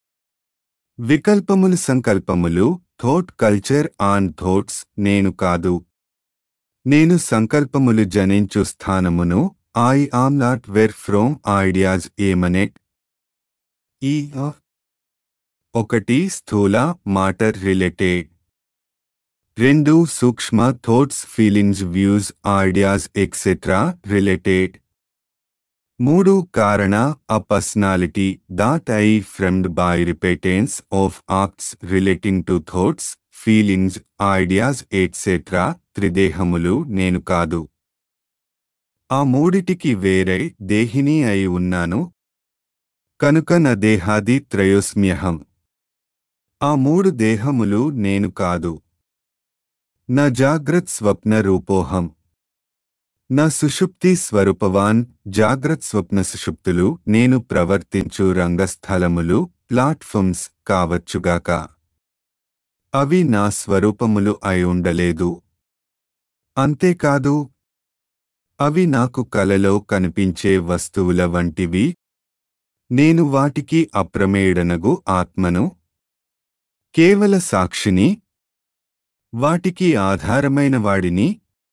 వికల్పములు సంకల్పములు థోట్ కల్చర్ ఆన్ థోట్స్ నేను కాదు నేను సంకల్పములు జనించు స్థానమును I am not where from ideas emanate ఈ ఒకటి స్థూల మాటర్ రిలేటెడ్ రెండు సూక్ష్మ thoughts feelings views ideas etcetera related మూడు కారణ a personality that I formed by repetitions of acts relating to thoughts feelings ideas etcetera త్రిదేహములు నేను కాదు ఆ మూడిటికి వేరే దేహిని అయి ఉన్నాను కనుక నా దేహాది త్రయోస్మ్యహం ఆ మూడు దేహములు నేను కాదు నా జాగ్రత్ స్వప్న రూపోహం నా సుషుప్తి స్వరూపవాన్ జాగ్రత్ స్వప్న సుషుప్తులు నేను ప్రవర్తించు రంగస్థలములు ప్లాట్ఫామ్స్ కావచ్చుగాక అవి నా స్వరూపములు అయి ఉండలేదు అంతేకాదు అవి నాకు కలలో కనిపించే వస్తువుల వంటివి నేను వాటికి అప్రమేయుడనగు ఆత్మను కేవల సాక్షిని వాటికి ఆధారమైన వాడిని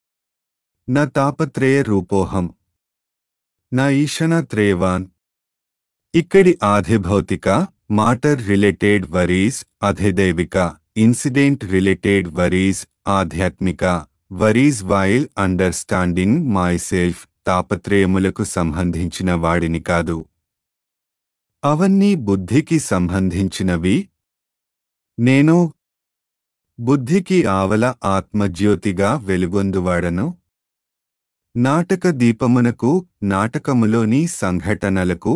నా తాపత్రయ రూపోహం నా ఈశనత్రేవాన్ ఇక్కడి ఆధిభౌతిక మాటర్ రిలేటెడ్ వరీస్ అధిదైవిక ఇన్సిడెంట్ రిలేటెడ్ వరీస్ ఆధ్యాత్మిక worries while understanding myself తాపత్రయములకు సంబంధించిన వాడిని కాదు అవన్నీ బుద్ధికి సంబంధించినవి నేను బుద్ధికి ఆవల ఆత్మజ్యోతిగా వెలుగొందువాడను నాటక దీపమునకు నాటకములోని సంఘటనలకు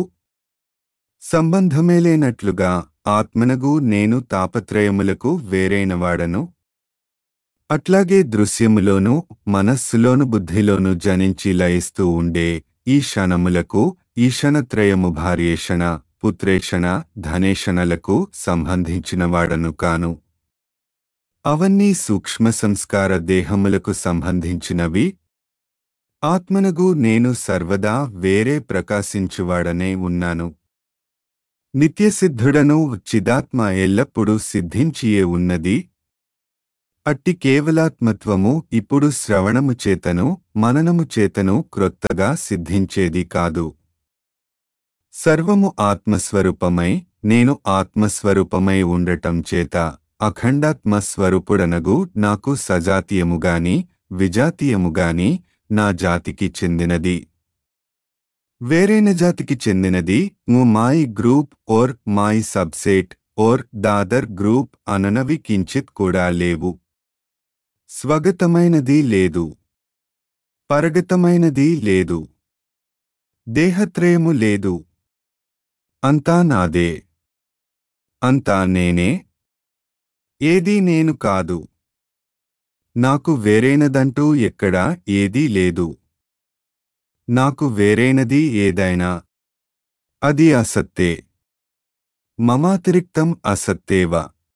సంబంధమేలేనట్లుగా ఆత్మనగు నేను తాపత్రయములకు వేరైనవాడను అట్లాగే దృశ్యములోను మనస్సులోను బుద్ధిలోను జనించి లయిస్తూ ఉండే ఈ క్షణములకు ఈషణత్రయము భార్యేషణ పుత్రేషణ ధనేషణలకు సంబంధించినవాడను కాను అవన్నీ సూక్ష్మ సంస్కార దేహములకు సంబంధించినవి ఆత్మనగు నేను సర్వదా వేరే ప్రకాశించువాడనే ఉన్నాను నిత్యసిద్ధుడను చిదాత్మ ఎల్లప్పుడూ సిద్ధించియే ఉన్నది అట్టి కేవలాత్మత్వము ఇప్పుడు శ్రవణము చేతను మననము చేతను క్రొత్తగా సిద్ధించేది కాదు సర్వము ఆత్మస్వరూపమై నేను ఆత్మస్వరూపమై ఉండటం చేత అఖండాత్మస్వరూపుడనగు నాకు సజాతీయముగాని విజాతీయముగాని నా జాతికి చెందినది వేరైన జాతికి చెందినది my group or my subset or the other group అననవి కించిత్ కూడా లేవు స్వగతమైనది లేదు పరగతమైనది లేదు దేహత్రయము లేదు అంతా నాదే అంతా నేనే ఏదీ నేను కాదు నాకు వేరైనదంటూ ఎక్కడా ఏదీ లేదు నాకు వేరైనది ఏదైనా అది అసత్తే మమాతిరిక్తం అసత్తేవ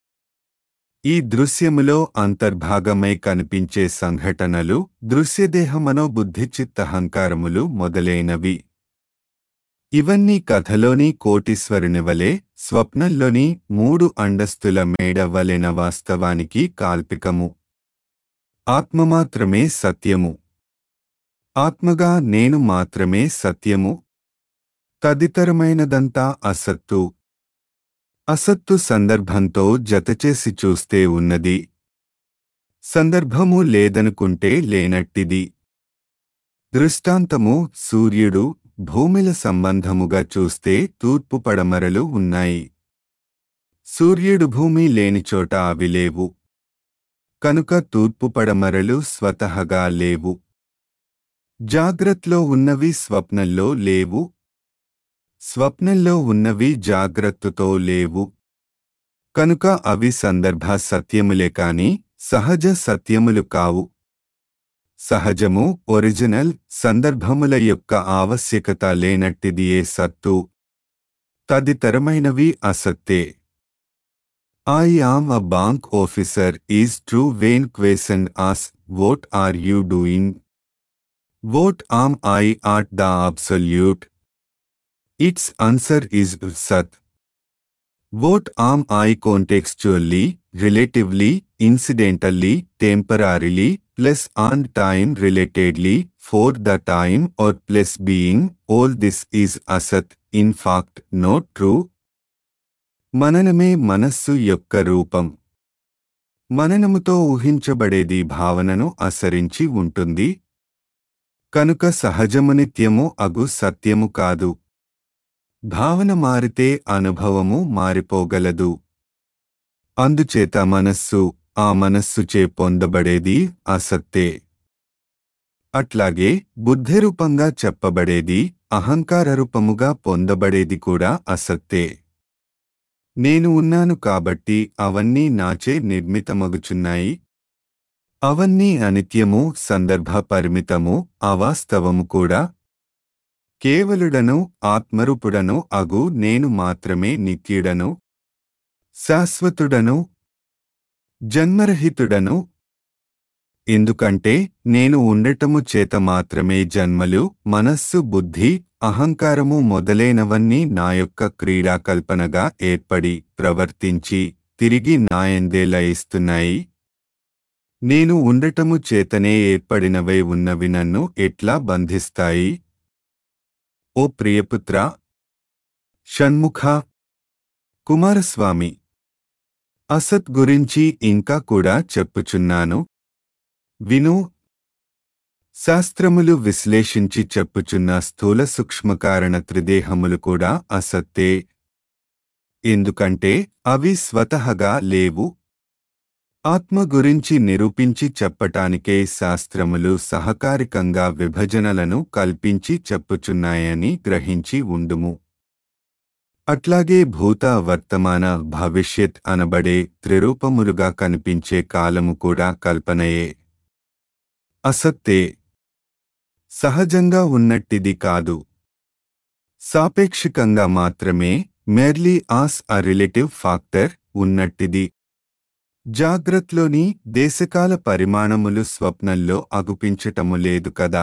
ఈ దృశ్యములో అంతర్భాగమై కనిపించే సంఘటనలు దృశ్యదేహమనో బుద్ధిచిత్తహంకారములు మొదలైనవి ఇవన్నీ కథలోని కోటీశ్వరుని వలె స్వప్నంలోని మూడు అండస్తుల మేడ వలెన వాస్తవానికి కాల్పికము ఆత్మ మాత్రమే సత్యము ఆత్మగా నేను మాత్రమే సత్యము తదితరమైనదంతా అసత్తు అసత్తు సందర్భంతో జతచేసి చూస్తే ఉన్నది సందర్భము లేదనుకుంటే లేనట్టిది దృష్టాంతము సూర్యుడు భూమిల సంబంధముగా చూస్తే తూర్పు పడమరలు ఉన్నాయి సూర్యుడు భూమి లేని చోట అవి లేవు కనుక తూర్పు పడమరలు స్వతహగా లేవు జాగ్రత్తలో ఉన్నవి స్వప్నంలో లేవు స్వప్నంలో ఉన్నవి జాగ్రత్తతో లేవు కనుక అవి సందర్భ సత్యములే కాని సహజ సత్యములు కావు సహజము ఒరిజినల్ సందర్భముల యొక్క ఆవశ్యకత లేనట్టిదియే సత్తు తదితరమైనవి అసత్తే I am a bank officer is true when question as what are you doing what am I at the absolute its answer is సత్ what am I contextually relatively incidentally temporarily plus on time relatedly for the time or plus being all this is అసత్ in fact not true మననమే మనస్సు యొక్క రూపం మననముతో ఊహించబడేది భావనను అసరించి ఉంటుంది కనుక సహజము నిత్యము అగు సత్యము కాదు భావన మారితే అనుభవము మారిపోగలదు అందుచేత మనస్సు ఆ మనస్సుచే పొందబడేది అసత్తే అట్లాగే బుద్ధిరూపంగా చెప్పబడేది అహంకారరూపముగా పొందబడేది కూడా అసత్తే నేను ఉన్నాను కాబట్టి అవన్నీ నాచే నిర్మితమగుచున్నాయి అవన్నీ అనిత్యము సందర్భ పరిమితము అవాస్తవము కూడా కేవలుడను ఆత్మరూపుడను అగు నేను మాత్రమే నిత్యుడను శాశ్వతుడను జన్మరహితుడను ఎందుకంటే నేను ఉండటము చేత మాత్రమే జన్మలు మనస్సు బుద్ధి అహంకారము మొదలైనవన్నీ నా యొక్క క్రీడాకల్పనగా ఏర్పడి ప్రవర్తించి తిరిగి నాయందే లయిస్తున్నాయి నేను ఉండటము చేతనే ఏర్పడినవై ఉన్నవి నన్ను ఎట్లా బంధిస్తాయి ఓ ప్రియపుత్ర షణ్ముఖ కుమారస్వామి అసత్ గురించి ఇంకా కూడా చెప్పుచున్నాను విను శాస్త్రములు విశ్లేషించి చెప్పుచున్న స్థూల సూక్ష్మకారణ త్రిదేహములు కూడా అసత్తే ఎందుకంటే అవి స్వతహగా లేవు ఆత్మ గురించి నిరూపించి చెప్పటానికే శాస్త్రములు సహకారికంగా విభజనలను కల్పించి చెప్పుచున్నాయని గ్రహించి ఉండుము అట్లాగే భూత వర్తమాన భవిష్యత్ అనబడే త్రిరూపములుగా కనిపించే కాలము కూడా కల్పనయే అసత్తే సహజంగా ఉన్నట్టిది కాదు సాపేక్షికంగా మాత్రమే merely as a relative factor ఉన్నట్టిది జాగ్రత్తలోని దేశకాల పరిమాణములు స్వప్నంలో అగుపించటము లేదు కదా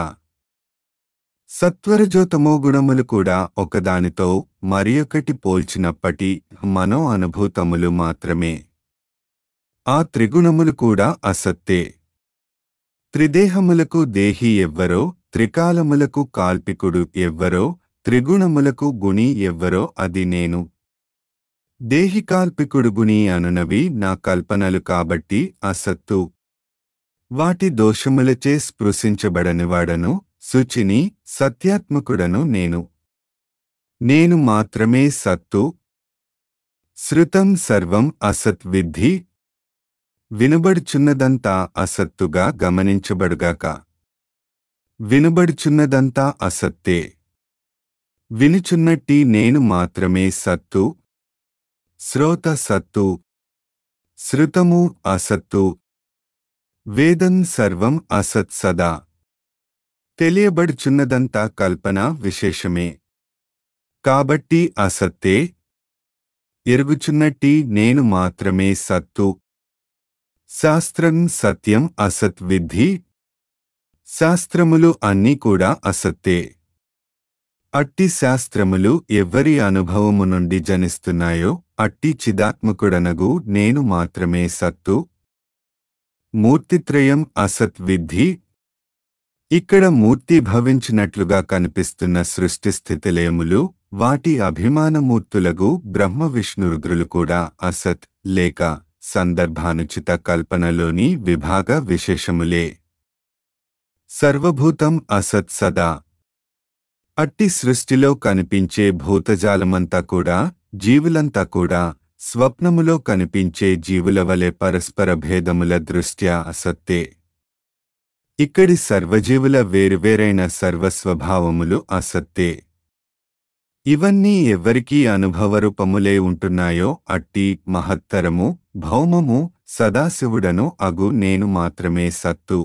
సత్వరజోతమో గుణములు కూడా ఒకదానితో మరియొకటి పోల్చినప్పటి మనో అనుభూతములు మాత్రమే ఆ త్రిగుణములు కూడా అసత్తే త్రిదేహములకు దేహి ఎవ్వరో త్రికాలములకు కాల్పికుడు ఎవ్వరో త్రిగుణములకు గుణి ఎవ్వరో అది నేను దేహికాల్పికుడు గుణి అనునవి నా కల్పనలు కాబట్టి అసత్తు వాటి దోషములచే స్పృశించబడనివాడను శుచిని సత్యాత్మకుడను నేను నేను మాత్రమే సత్తు శృతం సర్వం అసత్ విద్ధి వినబడుచున్నదంతా అసత్తుగా గమనించబడుగాక వినబడుచున్నదంతా అసత్తే వినుచున్నట్టి నేను మాత్రమే సత్తు శ్రోత సత్తు శృతము అసత్తు వేదం సర్వం అసత్ సదా తెలియబడుచున్నదంతా కల్పన విశేషమే కాబట్టి అసత్తే ఎరుగుచున్నట్టి నేను మాత్రమే సత్తు శాస్త్రం సత్యం అసత్ విద్ధి శాస్త్రములు అన్నీ కూడా అసత్తే అట్టి శాస్త్రములు ఎవ్వరి అనుభవము నుండి జనిస్తున్నాయో అట్టి చిదాత్మకుడనగు నేను మాత్రమే సత్తు మూర్తిత్రయం అసత్ విద్ధి ఇక్కడ మూర్తి భవించినట్లుగా కనిపిస్తున్న సృష్టి స్థితిలయములు వాటి అభిమానమూర్తులగు బ్రహ్మ విష్ణురుద్రులు కూడా అసత్ లేక సందర్భానుచిత కల్పనలోని విభాగ విశేషములే సర్వభూతం అసత్ సదా అట్టి సృష్టిలో కనిపించే భూతజాలమంతా కూడా జీవులంతా కూడా స్వప్నములో కనిపించే జీవుల వలె పరస్పర భేదముల దృష్ట్యా అసత్తే ఇక్కడి సర్వజీవుల వేరువేరైన సర్వస్వభావములు అసత్తే ఇవన్నీ ఎవ్వరికీ అనుభవరూపములే ఉంటున్నాయో అట్టి మహత్తరము భౌమము సదాశివుడను అగు నేను మాత్రమే సత్తు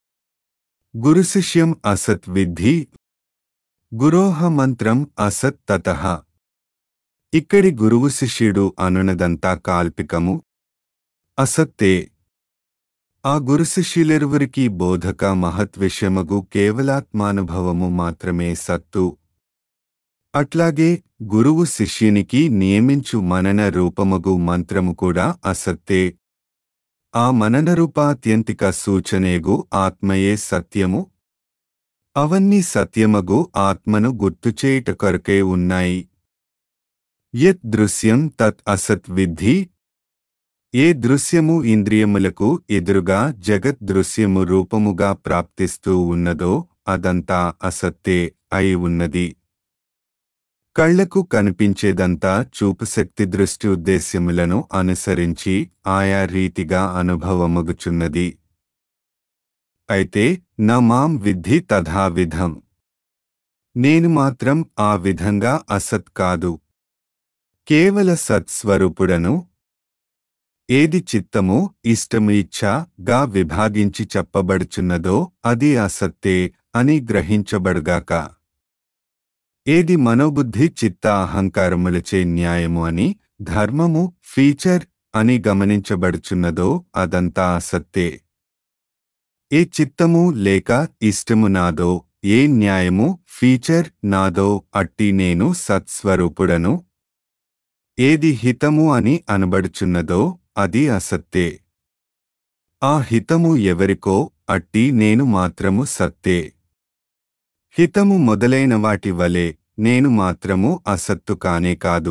గురుశిష్యం అసత్ విద్ధి గురోహ మంత్రం అసత్ తతః ఇక్కడి గురువు శిష్యుడు అనునదంతా కాల్పికము అసత్తే ఆ గురు శిష్యులెరువురికి బోధక మహత్విషయమగు కేవలాత్మానుభవము మాత్రమే సత్తు అట్లాగే గురువు శిష్యునికి నియమించు మనన రూపమగు మంత్రము కూడా అసత్తే ఆ మనన రూపాత్యంతిక సూచనేగు ఆత్మయే సత్యము అవన్నీ సత్యమగు ఆత్మను గుర్తుచేయుట కొరకే ఉన్నాయి యత్ దృశ్యం తత్ అసత్ విద్ధి ఏ దృశ్యము ఇంద్రియములకు ఎదురుగా జగత్ దృశ్యము రూపముగా ప్రాప్తిస్తూ ఉన్నదో అదంతా అసత్తే అయి ఉన్నది కళ్లకు కనిపించేదంతా చూపుశక్తి దృష్టి ఉద్దేశ్యములను అనుసరించి ఆయా రీతిగా అనుభవమగుచున్నది అయితే నా మాం విద్ధి తథావిధం నేను మాత్రం ఆ విధంగా అసత్ కాదు కేవల సత్స్వరూపుడను ఏది చిత్తము ఇష్టము ఇచ్ఛా గా విభాగించి చెప్పబడుచున్నదో అది అసత్తే అని గ్రహించబడుగాక ఏది మనోబుద్ధి చిత్త అహంకారములచే న్యాయము అని ధర్మము ఫీచర్ అని గమనించబడుచున్నదో అదంతా అసత్తే ఏ చిత్తము లేక ఇష్టము నాదో ఏ న్యాయము ఫీచర్ నాదో అట్టి నేను సత్స్వరూపుడను ఏది హితము అని అనబడుచున్నదో అది అసత్తే ఆ హితము ఎవరికో అట్టి నేను మాత్రము సత్తే హితము మొదలైన వాటి వలె నేను మాత్రము అసత్తు కానే కాదు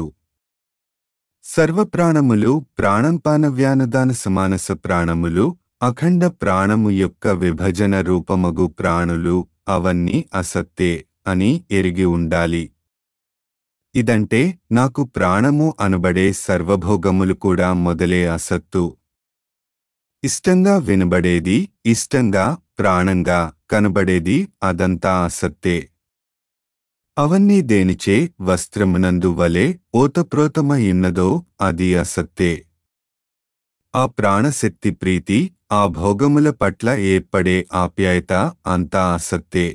సర్వప్రాణములు ప్రాణంపానవ్యానదాన సమానస ప్రాణములు అఖండ ప్రాణము యొక్క విభజన రూపమగు ప్రాణులు అవన్నీ అసత్తే అని ఎరిగి ఉండాలి ఇదంటే నాకు ప్రాణము అనబడే సర్వభోగములు కూడా మొదలే అసత్తు ఇష్టంగా వినబడేది ఇష్టంగా ప్రాణంగా కనబడేది అదంతా అసత్తే అవన్నీ దేనిచే వస్త్రమునందు వలె ఓతప్రోతమయున్నదో అది అసత్తే ఆ ప్రాణశక్తి ప్రీతి ఆ భోగముల పట్ల ఏర్పడే ఆప్యాయత అంతా అసత్తే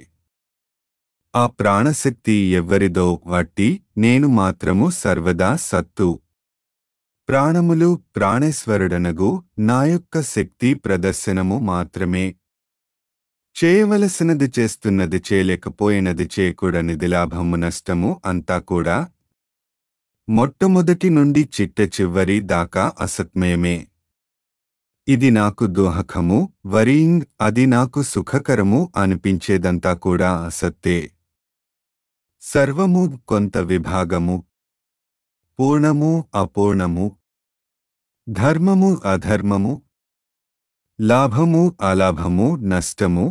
ఆ ప్రాణశక్తి ఎవ్వరిదో వట్టి నేను మాత్రము సర్వదా సత్తు ప్రాణములు ప్రాణేశ్వరుడనగు నా యొక్క శక్తి ప్రదర్శనము మాత్రమే చేయవలసినది చేస్తున్నది చేయలేకపోయినది చేయకూడనిది లాభము నష్టము అంతా కూడా మొట్టమొదటి నుండి చిట్ట చివరి దాకా అసత్మయమే ఇది నాకు దోహకము వరీంగ్ అది నాకు సుఖకరము అనిపించేదంతా కూడా అసత్తే సర్వము కొంత విభాగము పూర్ణము అపూర్ణము ధర్మము అధర్మము లాభము అలాభము నష్టము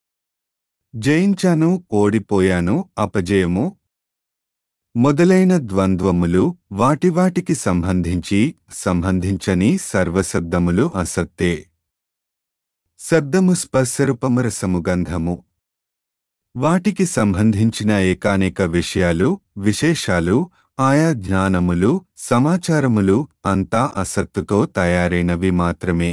జయించాను ఓడిపోయాను అపజయము మొదలైన ద్వంద్వములు వాటివాటికి సంబంధించి సంబంధించని సర్వశబ్దములు అసత్తే శబ్దము స్పర్శరూపమరసము గంధము వాటికి సంబంధించిన ఏకానేక విషయాలు విశేషాలు ఆయా జ్ఞానములు సమాచారములు అంతా అసత్తుతో తయారైనవి మాత్రమే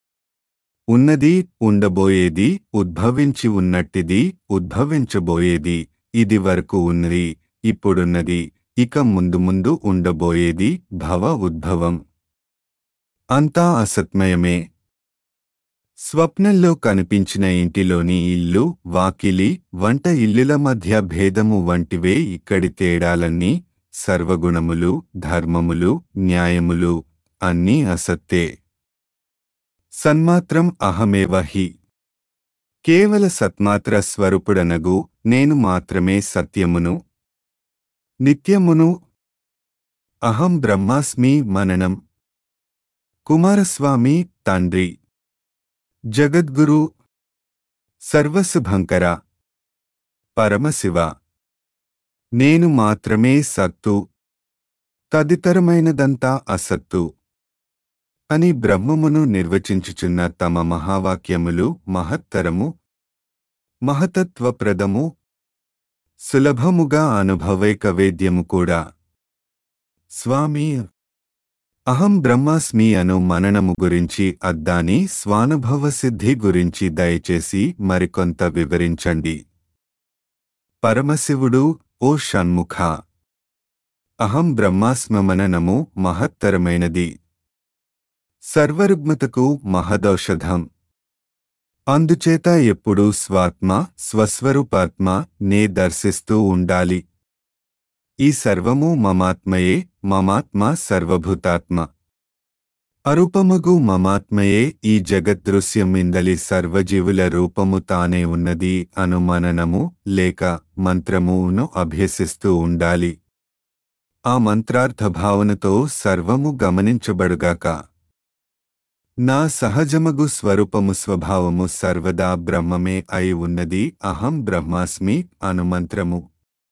ఉన్నది ఉండబోయేది ఉద్భవించి ఉన్నట్టిది ఉద్భవించబోయేది ఇది వరకు ఉన్నది ఇప్పుడున్నది ఇక ముందు ముందు ఉండబోయేది భవ ఉద్భవం అంతా అసత్మయమే స్వప్నంలో కనిపించిన ఇంటిలోని ఇల్లు వాకిలి వంట ఇల్లుల మధ్య భేదము వంటివే ఇక్కడి తేడాలన్నీ సర్వగుణములు ధర్మములు న్యాయములు అన్నీ అసత్తే సన్మాత్రం అహమేవ హి కేవల సత్మాత్ర స్వరూపుడనగు నేను మాత్రమే సత్యమును నిత్యమును అహం బ్రహ్మాస్మి మననం కుమారస్వామి తండ్రి జగద్గురు సర్వశుభంకర పరమశివ నేను మాత్రమే సత్తు తదితరమైనదంతా అసత్తు అని బ్రహ్మమును నిర్వచించుచున్న తమ మహావాక్యములు మహత్తరము మహతత్వప్రదము సులభముగా అనుభవైక వేద్యము కూడా స్వామి అహం బ్రహ్మాస్మి అను మననము గురించి అద్దాని స్వానుభవ సిద్ధి గురించి దయచేసి మరికొంత వివరించండి పరమశివుడు ఓ షణ్ముఖ అహం బ్రహ్మాస్మమననము మహత్తరమైనది సర్వరుగ్మతకు మహదౌషధం అందుచేత ఎప్పుడూ స్వాత్మ స్వస్వరూపాత్మ నే దర్శిస్తూ ఉండాలి ఈ సర్వము మమాత్మయే మమాత్మ సర్వభూతాత్మ అరూపమగు మమాత్మయే ఈ జగద్దృశ్యమిందలి సర్వజీవుల రూపము తానే ఉన్నది అనుమననము లేక మంత్రమును అభ్యసిస్తూ ఉండాలి ఆ మంత్రార్థ భావనతో సర్వము గమనించబడుగాక నా సహజమగు స్వరూపము స్వభావము సర్వదా బ్రహ్మమే అయి ఉన్నది అహం బ్రహ్మాస్మి అనుమంత్రము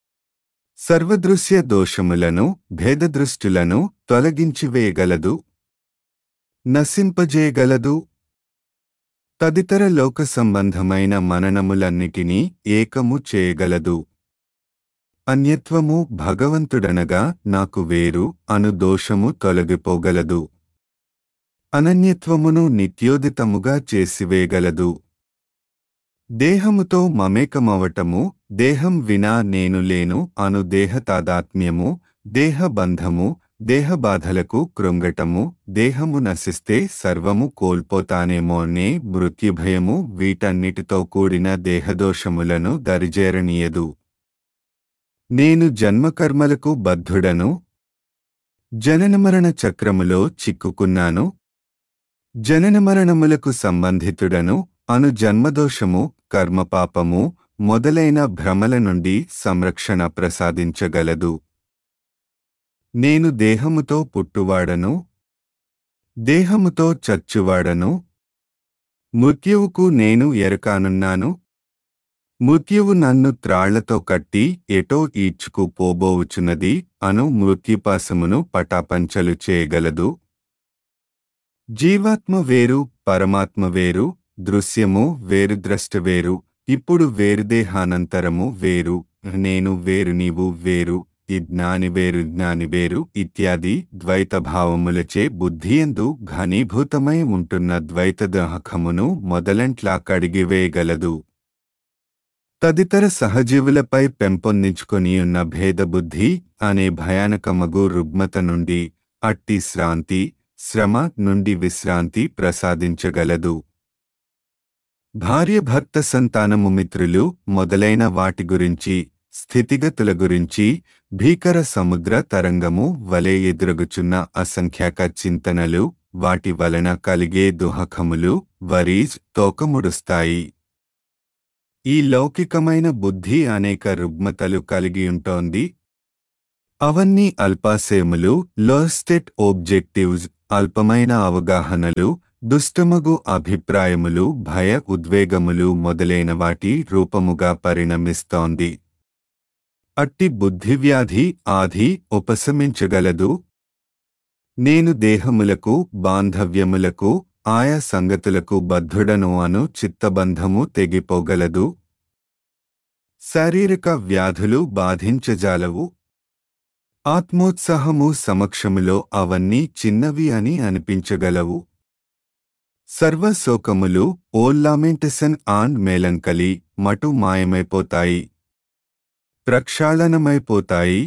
సర్వదృశ్య దోషములను భేదదృష్టులను తొలగించివేయగలదు నశింపజేయగలదు తదితర లోక సంబంధమైన మననములన్నిటినీ ఏకము చేయగలదు అన్యత్వము భగవంతుడనగా నాకు వేరు అను దోషము తొలగిపోగలదు అనన్యత్వమును నిత్యోదితముగా చేసివేయగలదు దేహముతో మమేకమవటము దేహం వినా నేను లేను అను దేహ తాదాత్మ్యము దేహబంధము దేహబాధలకు కృంగటము దేహము నశిస్తే సర్వము కోల్పోతానేమో అనే మృత్యుభయము వీటన్నిటితో కూడిన దేహదోషములను దరిజేరనీయదు నేను జన్మకర్మలకు బద్ధుడను జననమరణ చక్రములో చిక్కుకున్నాను జననమరణములకు సంబంధితుడను అను జన్మదోషము కర్మపాపము మొదలైన భ్రమల నుండి సంరక్షణ ప్రసాదించగలదు నేను దేహముతో పుట్టువాడను దేహముతో చచ్చువాడను మృత్యువుకు నేను ఎరకానున్నాను మృత్యువు నన్ను త్రాళ్లతో కట్టి ఎటో ఈడ్చుకు పోబోవుచున్నది అను మృత్యుపాసమును పటాపంచలు చేయగలదు జీవాత్మ వేరు పరమాత్మ వేరు దృశ్యము వేరు ద్రష్ట వేరు ఇప్పుడు వేరుదేహానంతరము వేరు నేను వేరు నీవు వేరు ఈ జ్ఞాని వేరు జ్ఞాని వేరు ఇత్యాది ద్వైత భావములచే బుద్ధియందు ఘనీభూతమై ఉంటున్న ద్వైత దహకమును మొదలంట్లా కడిగివేయగలదు తదితర సహజీవులపై పెంపొందించుకొని ఉన్న భేదబుద్ధి అనే భయానకమగు రుగ్మత నుండి అట్టి శ్రాంతి శ్రమ నుండి విశ్రాంతి ప్రసాదించగలదు భార్య భర్త సంతానము మిత్రులు మొదలైన వాటి గురించి స్థితిగతుల గురించి భీకర సముద్ర తరంగము వలె ఎదురుగుచున్న అసంఖ్యాక చింతనలు వాటి వలన కలిగే దుహకములు వరీజ్ తోకముడుస్తాయి ఈ లౌకికమైన బుద్ధి అనేక రుగ్మతలు కలిగియుంటోంది అవన్నీ అల్పాశయములు లోస్టెట్ ఓబ్జెక్టివ్స్ అల్పమైన అవగాహనలు దుష్టమగు అభిప్రాయములు భయ ఉద్వేగములు మొదలైన వాటి రూపముగా పరిణమిస్తోంది అట్టి బుద్ధివ్యాధి ఆధి ఉపశమించగలదు నేను దేహములకు బాంధవ్యములకు ఆయా సంగతులకు బద్ధుడను అను చిత్తబంధము తెగిపోగలదు శారీరక వ్యాధులు బాధించజాలవు ఆత్మోత్సాహము సమక్షములో అవన్నీ చిన్నవి అని అనిపించగలవు సర్వశోకములు ఓల్లామెంటసన్ ఆన్ మేలంకలి మటు మాయమైపోతాయి ప్రక్షాళనమైపోతాయి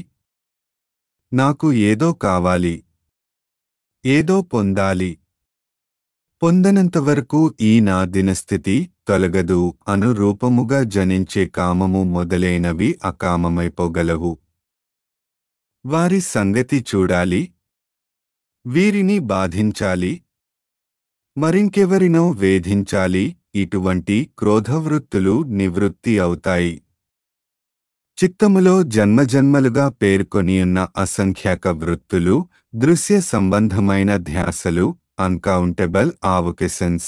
నాకు ఏదో కావాలి ఏదో పొందాలి పొందనంతవరకు ఈ నా దినస్థితి తొలగదు అను రూపముగా జనించే కామము మొదలైనవి అకామమైపోగలవు వారి సంగతి చూడాలి వీరిని బాధించాలి మరింకెవరినో వేధించాలి ఇటువంటి క్రోధవృత్తులు నివృత్తి అవుతాయి చిత్తములో జన్మజన్మలుగా పేర్కొనియున్న అసంఖ్యాక వృత్తులు దృశ్య సంబంధమైన ధ్యాసలు అన్కౌంటబుల్ ఆవొకేషన్స్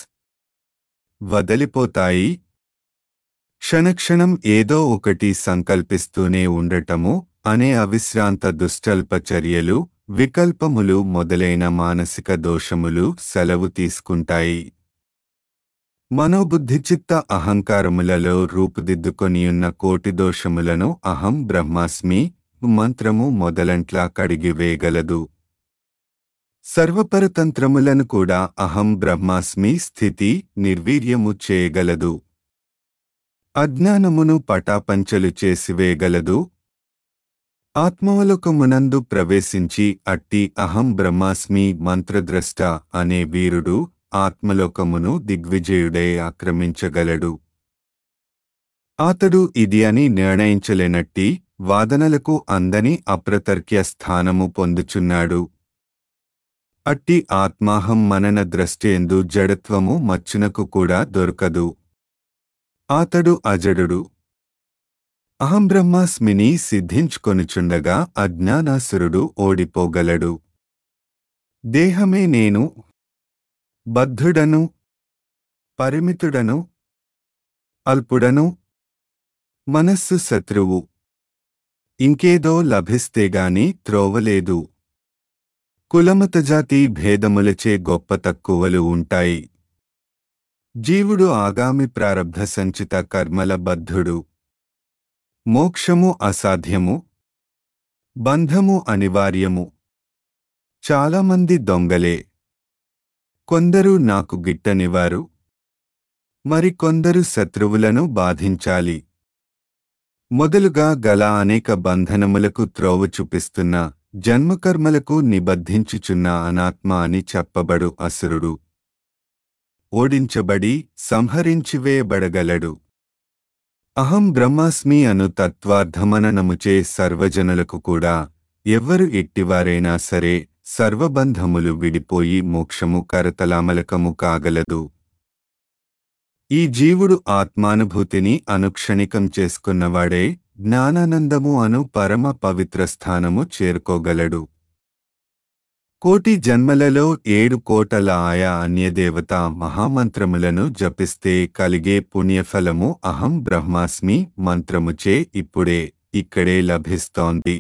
వదలిపోతాయి క్షణక్షణం ఏదో ఒకటి సంకల్పిస్తూనే ఉండటము అనే అవిశ్రాంత దుష్టల్ప చర్యలు వికల్పములు మొదలైన మానసిక దోషములు సెలవు తీసుకుంటాయి మనోబుద్ధిచిత్త అహంకారములలో రూపుదిద్దుకొనియున్న కోటి దోషములను అహం బ్రహ్మాస్మి మంత్రము మొదలంట్లా కడిగివేయగలదు సర్వపరతంత్రములను కూడా అహం బ్రహ్మాస్మి స్థితి నిర్వీర్యము చేయగలదు అజ్ఞానమును పటాపంచలు చేసివేయగలదు ఆత్మవలోకమునందు ప్రవేశించి అట్టి అహం బ్రహ్మాస్మి మంత్రద్రష్ట అనే వీరుడు ఆత్మలోకమును దిగ్విజయుడై ఆక్రమించగలడు అతడు ఇది అని నిర్ణయించలేనట్టి వాదనలకు అందని అప్రతర్క్య స్థానము పొందుచున్నాడు అట్టి ఆత్మాహం మనన ద్రష్టేందు జడత్వము మచ్చునకు కూడా దొరకదు అతడు అజడుడు అహం బ్రహ్మాస్మిని సిద్ధించుకొనుచుండగా అజ్ఞానాసురుడు ఓడిపోగలడు దేహమే నేను బద్ధుడను పరిమితుడను అల్పుడను మనస్సు శత్రువు ఇంకేదో లభిస్తేగాని త్రోవలేదు కులమతజాతి భేదములచే గొప్ప తక్కువలు ఉంటాయి జీవుడు ఆగామి ప్రారబ్ధ సంచిత కర్మల బద్ధుడు మోక్షము అసాధ్యము బంధము అనివార్యము చాలామంది దొంగలే కొందరు నాకు గిట్టనివారు మరికొందరు శత్రువులను బాధించాలి మొదలుగా గల అనేక బంధనములకు త్రోవ చూపిస్తున్న జన్మకర్మలకు నిబద్ధించుచున్న అనాత్మ అని చెప్పబడు అసురుడు ఓడించబడి సంహరించివేయబడగలడు అహం బ్రహ్మాస్మి అను తత్వార్థమననముచే సర్వజనులకు కూడా ఎవ్వరు ఎట్టివారైనా సరే సర్వబంధములు విడిపోయి మోక్షము కరతలామలకము కాగలదు ఈ జీవుడు ఆత్మానుభూతిని అనుక్షణికం చేసుకున్నవాడే జ్ఞానానందము అను పరమ పవిత్ర స్థానము చేరుకోగలడు కోటి జన్మలలో ఏడు కోటల ఆయా అన్యదేవత మహామంత్రములను జపిస్తే కలిగే పుణ్యఫలము అహం బ్రహ్మాస్మి మంత్రముచే ఇప్పుడే ఇక్కడే లభిస్తోంది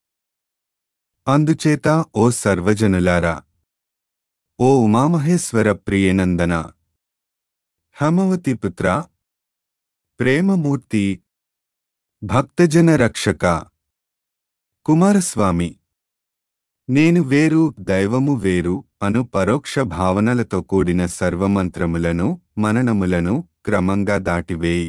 అందుచేత ఓ సర్వజనులారా ఓ ఉమామహేశ్వర ప్రియనందన హమవతి పుత్ర ప్రేమమూర్తి భక్తజన రక్షక కుమారస్వామి నేను వేరు దైవము వేరు అను పరోక్ష భావనలతో కూడిన సర్వమంత్రములను మననములను క్రమంగా దాటివేయి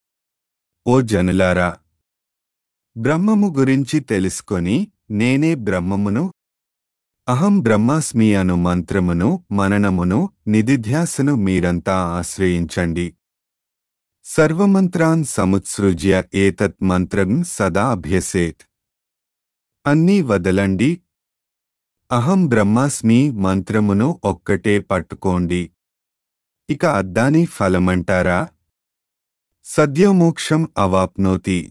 ఓ జనులారా బ్రహ్మము గురించి తెలుసుకొని నేనే బ్రహ్మమును అహం బ్రహ్మాస్మి అను మంత్రమును మననమును నిధిధ్యాసను మీరంతా ఆశ్రయించండి సర్వమంత్రాన్ సముత్సృజ్య ఏతత్ మంత్రం సదా అభ్యసేత్ అన్నీ వదలండి అహం బ్రహ్మాస్మి మంత్రమును ఒక్కటే పట్టుకోండి ఇక అద్దాని ఫలమంటారా సద్యోమోక్షం అవాప్నోతి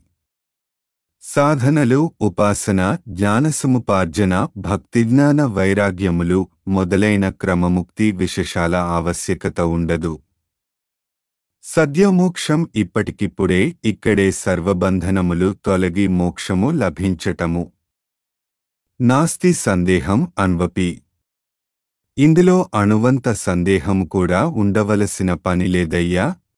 సాధనలు ఉపాసన జ్ఞానసముపార్జన భక్తిజ్ఞాన వైరాగ్యములు మొదలైన క్రమముక్తి విశేషాల ఆవశ్యకత ఉండదు సద్యోమోక్షం ఇప్పటికిప్పుడే ఇక్కడే సర్వబంధనములు తొలగి మోక్షము లభించటము నాస్తి సందేహం అన్వపి ఇందులో అణువంత సందేహం కూడా ఉండవలసిన పని లేదయ్యా